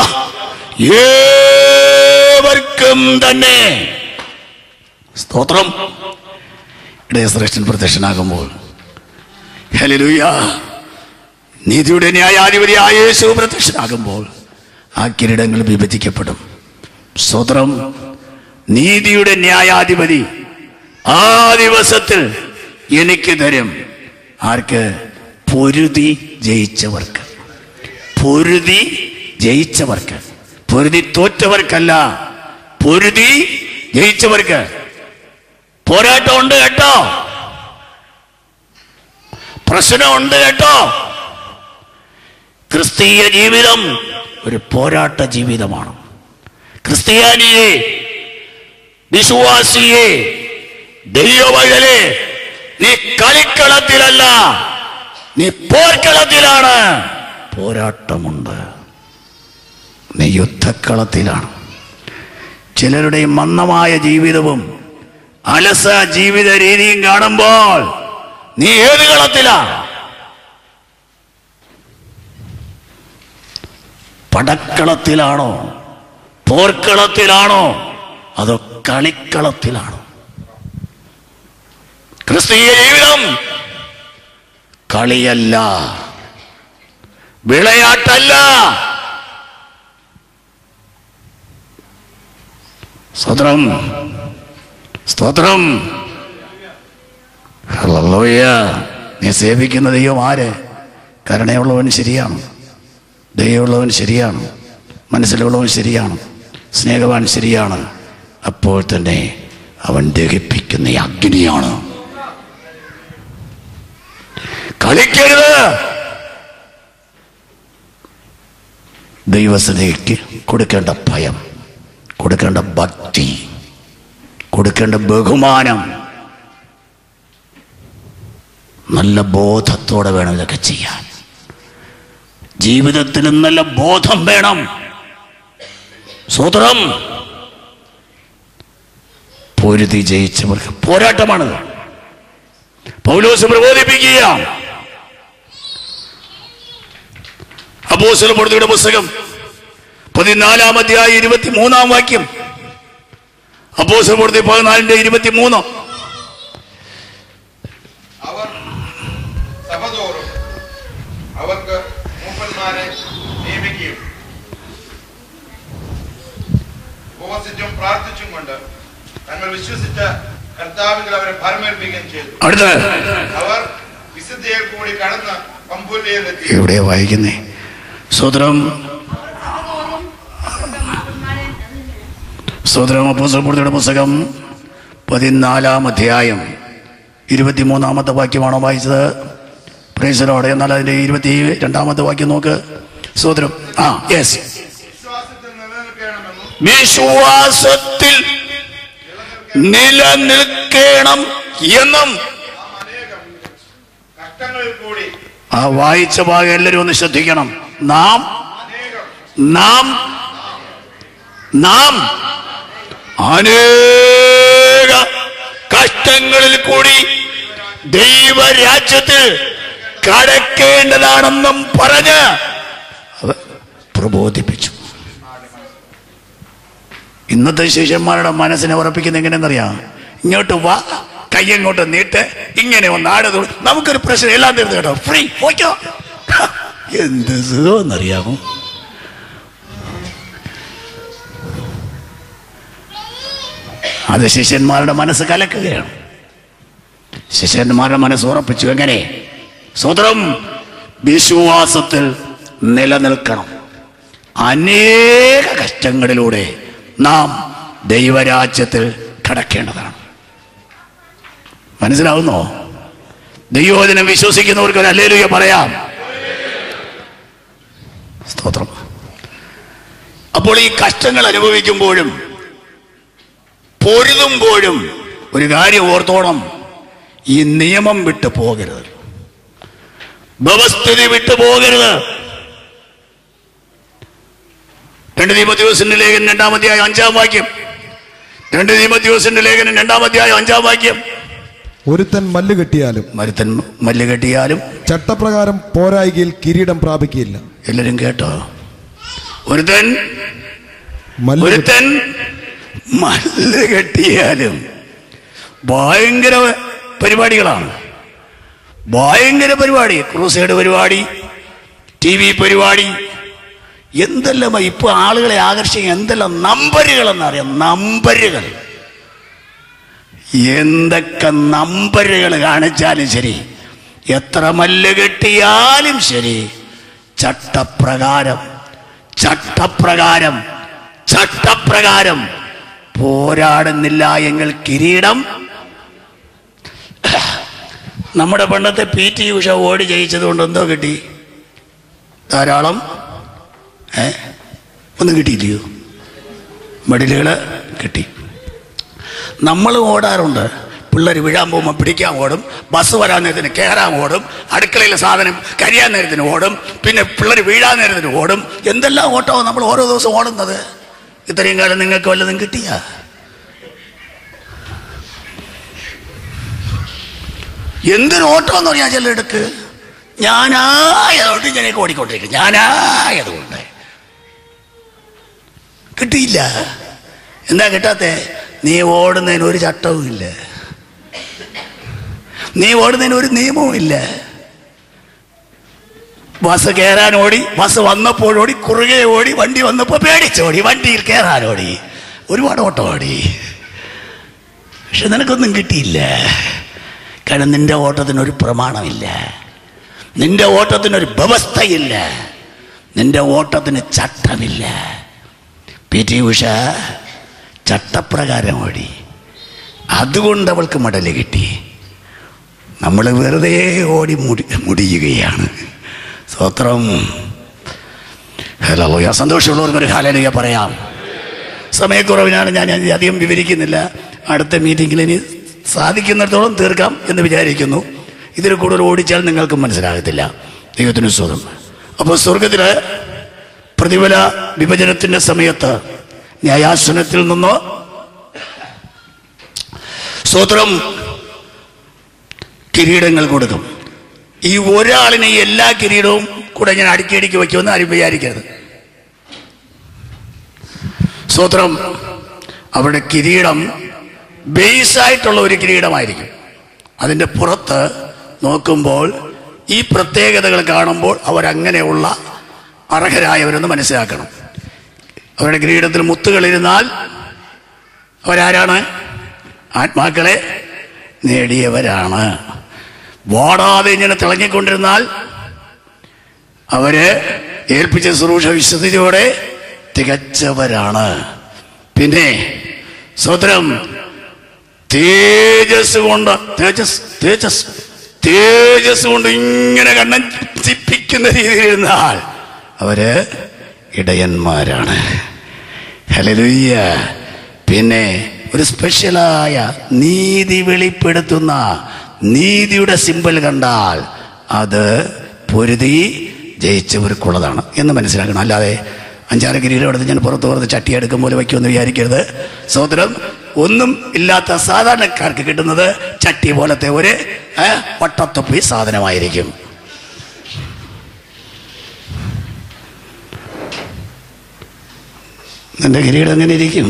ഏവർക്കും തന്നെ സ്തോത്രം ഇടയശ്രേഷ്ഠൻ പ്രത്യക്ഷനാകുമ്പോൾ ഹല്ലേലൂയ നീതിയുടെ ന്യായാധിപതിയായ യേശു പ്രത്യക്ഷനാകുമ്പോൾ ആ കിരീടങ്ങൾ വിഭജിക്കപ്പെടും സ്വതന്ത്രം നീതിയുടെ ന്യായാധിപതി ആ ദിവസത്തിൽ എനിക്ക് തരും ആർക്ക് പൊരുതി ജയിച്ചവർക്ക് പൊരുതി ജയിച്ചവർക്ക് പൊരുതി തോറ്റവർക്കല്ല പൊരുതി ജയിച്ചവർക്ക് പോരാട്ടമുണ്ട് കേട്ടോ പ്രശ്നമുണ്ട് കേട്ടോ ക്രിസ്തീയ ജീവിതം ഒരു പോരാട്ട ജീവിതമാണ് ക്രിസ്ത്യാനിയെ വിശ്വാസിയെ ദൈവവഴലെ നീ കളിക്കളത്തിലല്ല നീ പോർക്കളത്തിലാണ് പോരാട്ടമുണ്ട് നീ യുദ്ധക്കളത്തിലാണ് ചിലരുടെ മന്ദമായ ജീവിതവും അലസ ജീവിത രീതിയും കാണുമ്പോൾ നീ ഏത് കളത്തിലാണ് പടക്കളത്തിലാണോ പോർക്കളത്തിലാണോ അതോ കളിക്കളത്തിലാണോ ക്രിസ്തീയ ജീവിതം കളിയല്ല വിളയാട്ടല്ല സ്തോത്രം സ്തോത്രം ഹല്ലേലൂയ നീ സേവിക്കുന്ന ദൈവം ആര് കരുണയുള്ളവൻ ശരിയാണ് ദയുള്ളവൻ ശരിയാണ് മനസ്സിലുള്ളവൻ ശരിയാണ് സ്നേഹവാൻ ശരിയാണ് അപ്പോൾ തന്നെ അവൻ ദഹിപ്പിക്കുന്ന അഗ്നിയാണ് കളിക്കരുത് ദൈവസനയ്ക്ക് കൊടുക്കേണ്ട ഭയം കൊടുക്കേണ്ട ഭക്തി കൊടുക്കേണ്ട ബഹുമാനം നല്ല ബോധത്തോടെ വേണം ഇതൊക്കെ ചെയ്യാൻ ജീവിതത്തിൽ നല്ല ബോധം വേണം സൂത്രം പൊരുതി ജയിച്ചവർക്ക് പോരാട്ടമാണിത് പൗലോസ് പ്രബോധിപ്പിക്കുക അപ്പോസ്തല പ്രവൃത്തിയുടെ പുസ്തകം പതിനാലാം അധ്യായം ഇരുപത്തി മൂന്നാം വാക്യം അപ്പോസ്തല പ്രവൃത്തി പതിനാലിന്റെ ഇരുപത്തി മൂന്ന് അവർ സഭതോറും അവർക്ക് മൂപ്പന്മാരെ നിയമിക്കുകയും ഉപവസിച്ചും പ്രാർത്ഥിച്ചും കൊണ്ട് തങ്ങൾ വിശ്വസിച്ച കർത്താവിൽ അവരെ ഭരമേൽപ്പിക്കുകയും ചെയ്തു അടുത്ത അവർ വിശുദ്ധിയെ കൂടി കടന്ന് പമ്പുല്ലയിലെത്തി എവിടെയാ വായിക്കുന്നേ സൂത്രം സൂത്രം അപ്പോസ്തലപ്രവൃത്തിയുടെ പുസ്തകം പതിനാലാം അധ്യായം ഇരുപത്തിമൂന്നാമത്തെ വാക്യമാണോ വായിച്ചത് പ്രേസലോടെ എന്നാൽ അതിന്റെ ഇരുപത്തി രണ്ടാമത്തെ വാക്യം നോക്ക് സൂത്രം ആ യെസ് വിശ്വാസത്തിൽ നിലനിൽക്കണമെന്നും വിശ്വാസത്തിൽ നിലനിൽക്കണം എന്നും നാം അനേകം കഷ്ടങ്ങളിൽ കൂടി ആ വായിച്ച ഭാഗം എല്ലാവരും ഒന്ന് ശ്രദ്ധിക്കണം നാം അനേകം നാം നാം അനേക കഷ്ടങ്ങളിൽ കൂടി ദൈവരാജ്യത്തിൽ കടക്കേണ്ടതാണെന്നും പറഞ്ഞ് അവ പ്രബോധിപ്പിച്ചു ഇന്നത്തെ ശിഷ്യന്മാരുടെ മനസ്സിനെ ഉറപ്പിക്കുന്ന എങ്ങനെയെന്നറിയാം ഇങ്ങോട്ട് വാ കൈ അങ്ങോട്ട് നീട്ട് ഇങ്ങനെ ഒന്ന് ആട് തൊഴു. നമുക്കൊരു പ്രശ്നം എല്ലാം തീർന്നു കേട്ടോ ഫ്രീ പോയിക്കോ ഹ, എന്ത് സുഖമെന്നറിയാമോ അത് ശിഷ്യന്മാരുടെ മനസ്സ് കലക്കുകയാണ് ശിഷ്യന്മാരുടെ മനസ്സ് ഉറപ്പിച്ചു എങ്ങനെ സ്വതന്ത്രം വിശ്വാസത്തിൽ നിലനിൽക്കണം അനേക കഷ്ടങ്ങളിലൂടെ നാം ദൈവരാജ്യത്തിൽ കടക്കേണ്ടതാണ് മനസ്സിലാവുന്നോ ദൈവവചനം വിശ്വസിക്കുന്നവർക്ക് ഒരു അല്ലേലുയ പറയാം സ്തോത്രം അപ്പോൾ ഈ കഷ്ടങ്ങൾ അനുഭവിക്കുമ്പോഴും പൊരുതുമ്പോഴും ഒരു കാര്യം ഓർത്തോണം ഈ നിയമം വിട്ടു പോകരുത് വ്യവസ്ഥിതി വിട്ടു പോകരുത് രണ്ട് നിയമദിവസന്റെ ലേഖനം രണ്ടാം അധ്യായം അഞ്ചാം വാക്യം രണ്ട് നിയമദിവസന്റെ ലേഖനം രണ്ടാം അധ്യായം അഞ്ചാം വാക്യം ഒരുത്തൻ മല്ല് കെട്ടിയാലും മരുത്തൻ മല്ല് കെട്ടിയാലും ചട്ടപ്രകാരം പോരായികയിൽ കിരീടം പ്രാപിക്കുകയില്ല എല്ലാരും കേട്ടോ ഒരുത്തൻ മല്ല് കെട്ടി- ഒരുത്തൻ മല്ല് കെട്ടിയാലും ഭയങ്കര പരിപാടികളാണ് ഭയങ്കര പരിപാടി ക്രൂസൈഡ് പരിപാടി ടി വി പരിപാടി എന്തെല്ലാം ഇപ്പൊ ആളുകളെ ആകർഷിക്കുക എന്തെല്ലാം നമ്പറുകൾ എന്നറിയാം നമ്പറുകൾ എന്തൊക്കെ നമ്പറുകൾ കാണിച്ചാലും ശരി എത്ര മല്ല് കെട്ടിയാലും ശരി ചട്ടപ്രകാരം ചട്ടപ്രകാരം ചട്ടപ്രകാരം പോരാടുന്നില്ല എങ്കിൽ കിരീടം നമ്മുടെ പണ്ടത്തെ പി ടി ഉഷ ഓടി ജയിച്ചത് കൊണ്ട് എന്തോ കിട്ടി ധാരാളം ഏ ഒന്നും കിട്ടിയില്ലയോ മെഡലുകൾ കിട്ടി നമ്മൾ ഓടാറുണ്ട് പിള്ളേർ വീഴാൻ പോകുമ്പോൾ പിടിക്കാൻ ഓടും ബസ് വരാൻ നേരത്തിന് കയറാൻ ഓടും അടുക്കളയിലെ സാധനം കരിയാൻ നേരത്തിന് ഓടും പിന്നെ പിള്ളേർ വീഴാൻ നേരത്തിന് ഓടും എന്തെല്ലാം ഓട്ടമാണ് നമ്മൾ ഓരോ ദിവസം ഓടുന്നത് ഇത്രയും കാലം നിങ്ങൾക്ക് വല്ലതും കിട്ടിയ എന്തൊരു ഓട്ടം എന്ന് പറഞ്ഞാൽ ചിലടുക്ക് ഞാനായതുകൊണ്ട് ഇങ്ങനെയൊക്കെ ഓടിക്കൊണ്ടിരിക്കും ഞാനായതുകൊണ്ട് കിട്ടിയില്ല എന്താ കിട്ടാത്തെ നീ ഓടുന്നതിന് ഒരു ചട്ടവും ഇല്ല നീ ഓടുന്നതിന് ഒരു നിയമവും ഇല്ല ബസ് കയറാൻ ഓടി ബസ് വന്നപ്പോൾ ഓടി കുറുകെ ഓടി വണ്ടി വന്നപ്പോൾ പേടിച്ചോടി വണ്ടിയിൽ കയറാൻ ഓടി ഒരുപാട് ഓട്ടം ഓടി പക്ഷെ നിനക്കൊന്നും കിട്ടിയില്ല കാരണം നിന്റെ ഓട്ടത്തിനൊരു പ്രമാണമില്ല നിന്റെ ഓട്ടത്തിനൊരു വ്യവസ്ഥയില്ല നിന്റെ ഓട്ടത്തിന് ചട്ടമില്ല പി ടി ഉഷ ചട്ടപ്രകാരം ഓടി അതുകൊണ്ട് അവൾക്ക് മെഡല് കിട്ടി നമ്മൾ വെറുതെ ഓടി മുടി മുടിയുകയാണ് സ്വത്രം ഹലോ സന്തോഷമുള്ളവർക്കൊരു ഹാലലുക പറയാം സമയക്കുറവിനാണ് ഞാൻ ഇത് അധികം വിവരിക്കുന്നില്ല അടുത്ത മീറ്റിങ്ങിൽ ഇനി സാധിക്കുന്നിടത്തോളം തീർക്കാം എന്ന് വിചാരിക്കുന്നു ഇതിൽ കൂടുതൽ ഓടിച്ചാൽ നിങ്ങൾക്ക് മനസ്സിലാകത്തില്ല ദൈവത്തിന് സ്വതം അപ്പോൾ സ്വർഗത്തില് പ്രതിഫല വിഭജനത്തിന്റെ സമയത്ത് ന്യായാസനത്തിൽ നിന്നോ സ്വത്രം കിരീടങ്ങൾ കൊടുക്കും ഈ ഒരാളിനെ ഈ എല്ലാ കിരീടവും കൂടെ ഞാൻ അടുക്കി അടുക്കി വയ്ക്കുമെന്ന് ആരും വിചാരിക്കരുത് സ്വത്രം അവരുടെ കിരീടം ബേസായിട്ടുള്ള ഒരു കിരീടമായിരിക്കും അതിൻ്റെ പുറത്ത് നോക്കുമ്പോൾ ഈ പ്രത്യേകതകൾ കാണുമ്പോൾ അവരങ്ങനെയുള്ള അർഹരായവരെന്ന് മനസ്സിലാക്കണം അവരുടെ കിരീടത്തിൽ മുത്തുകളിരുന്നാൽ അവരാരാണ് ആത്മാക്കളെ നേടിയവരാണ് വാടാതെ ഇങ്ങനെ തിളങ്ങിക്കൊണ്ടിരുന്നാൽ അവര് ഏൽപ്പിച്ച ശുശ്രൂഷ വിശുദ്ധിയോടെ തികച്ചവരാണ് പിന്നെ സ്വതന്ത്രം തേജസ് കൊണ്ട് തേജസ് തേജസ് തേജസ് കൊണ്ട് ഇങ്ങനെ കണ്ണൻ ചിപ്പിക്കുന്ന രീതിയിൽ ഇരുന്നാൽ അവര് ഇടയന്മാരാണ് ഹലലുയ്യ പിന്നെ ഒരു സ്പെഷ്യലായ നീതി വെളിപ്പെടുത്തുന്ന നീതിയുടെ സിമ്പൽ കണ്ടാൽ അത് പൊരുതി ജയിച്ചവർക്കുള്ളതാണ് എന്ന് മനസ്സിലാക്കണം അല്ലാതെ അഞ്ചാറ് കിരീടം എടുത്ത് ഞാൻ പുറത്ത് പുറത്ത് ചട്ടി എടുക്കും പോലെ വയ്ക്കുമെന്ന് വിചാരിക്കരുത് സഹോദരം ഒന്നും ഇല്ലാത്ത സാധാരണക്കാർക്ക് കിട്ടുന്നത് ചട്ടി പോലത്തെ ഒരു ഏ, വട്ടത്തൊപ്പി സാധനമായിരിക്കും നിന്റെ കിരീടം എങ്ങനെ ഇരിക്കും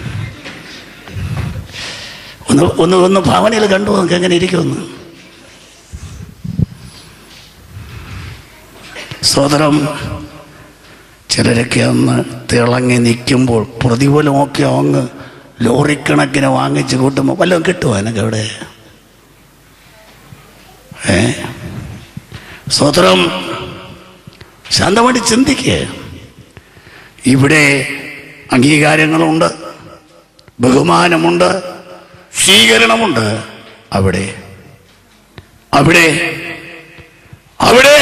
ഒന്ന് ഒന്ന് ഒന്ന് ഭാവനയിൽ കണ്ടു നോക്ക് എങ്ങനെ ഇരിക്കുമെന്ന് സോദരം ചിലരൊക്കെ ഒന്ന് തിളങ്ങി നിൽക്കുമ്പോൾ പ്രതിഫലമൊക്കെ അങ്ങ് ലോറിക്കണക്കിന് വാങ്ങിച്ച് കൂട്ടുമ്പോൾ വല്ലതും കിട്ടുമോ എനിക്ക് അവിടെ ഏ സ്വതന്ത്രം ശാന്തമായിട്ട് ചിന്തിക്കുക ഇവിടെ അംഗീകാരങ്ങളുണ്ട് ബഹുമാനമുണ്ട് സ്വീകരണമുണ്ട് അവിടെ അവിടെ അവിടെ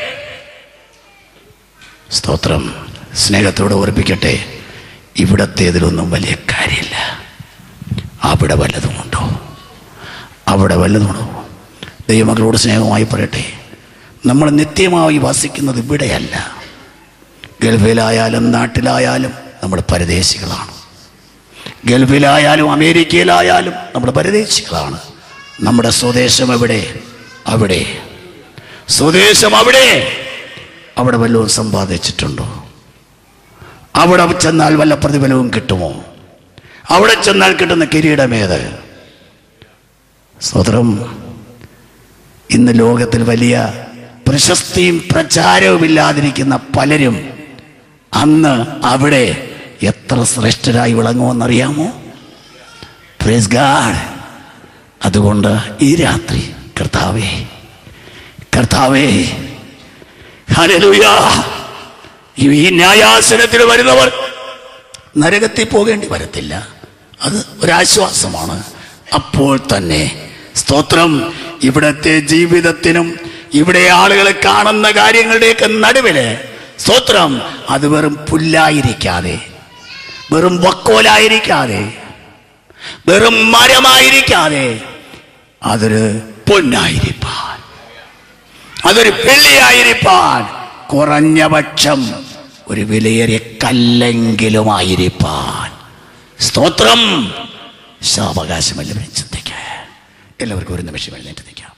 സ്തോത്രം സ്നേഹത്തോടെ ഓർപ്പിക്കട്ടെ ഇവിടത്തേതിലൊന്നും വലിയ കാര്യമില്ല അവിടെ വല്ലതുമുണ്ടോ അവിടെ വല്ലതുമുണ്ടോ ദൈവമക്കളോട് സ്നേഹമായി പറയട്ടെ നമ്മൾ നിത്യമായി വസിക്കുന്നത് ഇവിടെയല്ല ഗൾഫിലായാലും നാട്ടിലായാലും നമ്മൾ പരദേശികളാണ് ഗൾഫിലായാലും അമേരിക്കയിലായാലും നമ്മൾ പരദേശികളാണ് നമ്മുടെ സ്വദേശം എവിടെ അവിടെ സ്വദേശം അവിടെ അവിടെ വല്ലതും സമ്പാദിച്ചിട്ടുണ്ടോ അവിടെ ചെന്നാൽ വല്ല പ്രതിഫലവും കിട്ടുമോ അവിടെ ചെന്നാൽ കിട്ടുന്ന കിരീടമേത് സ്വതന്ത്രം ഇന്ന് ലോകത്തിൽ വലിയ പ്രശസ്തിയും പ്രചാരവും ഇല്ലാതിരിക്കുന്ന പലരും അന്ന് അവിടെ എത്ര ശ്രേഷ്ഠരായി വിളങ്ങുമെന്നറിയാമോ പ്രേസ് ഗാഡ് അതുകൊണ്ട് ഈ രാത്രി കർത്താവേ കർത്താവേ ഹല്ലേലൂയ ഈ ന്യായാസനത്തിൽ വരുന്നവർ നരകത്തിൽ പോകേണ്ടി വരത്തില്ല അത് ഒരാശ്വാസമാണ് അപ്പോൾ തന്നെ സ്തോത്രം ഇവിടത്തെ ജീവിതത്തിനും ഇവിടെ ആളുകളെ കാണുന്ന കാര്യങ്ങളുടെയൊക്കെ നടുവില് സ്തോത്രം അത് വെറും പുല്ലായിരിക്കാതെ വെറും വക്കോലായിരിക്കാതെ വെറും മരമായിരിക്കാതെ അതൊരു പൊന്നായിരിക്കാൻ അതൊരു വെള്ളിയായിരിക്കാൻ കുറഞ്ഞ പക്ഷം ഒരു വിലയേറിയ കല്ലെങ്കിലും ആയിരിക്കാൻ സ്തോത്രം സാവകാശമല്ല ചിന്തിക്കുക എല്ലാവർക്കും ഒരു നിമിഷം എഴുന്നേറ്റ് നിൽക്കാം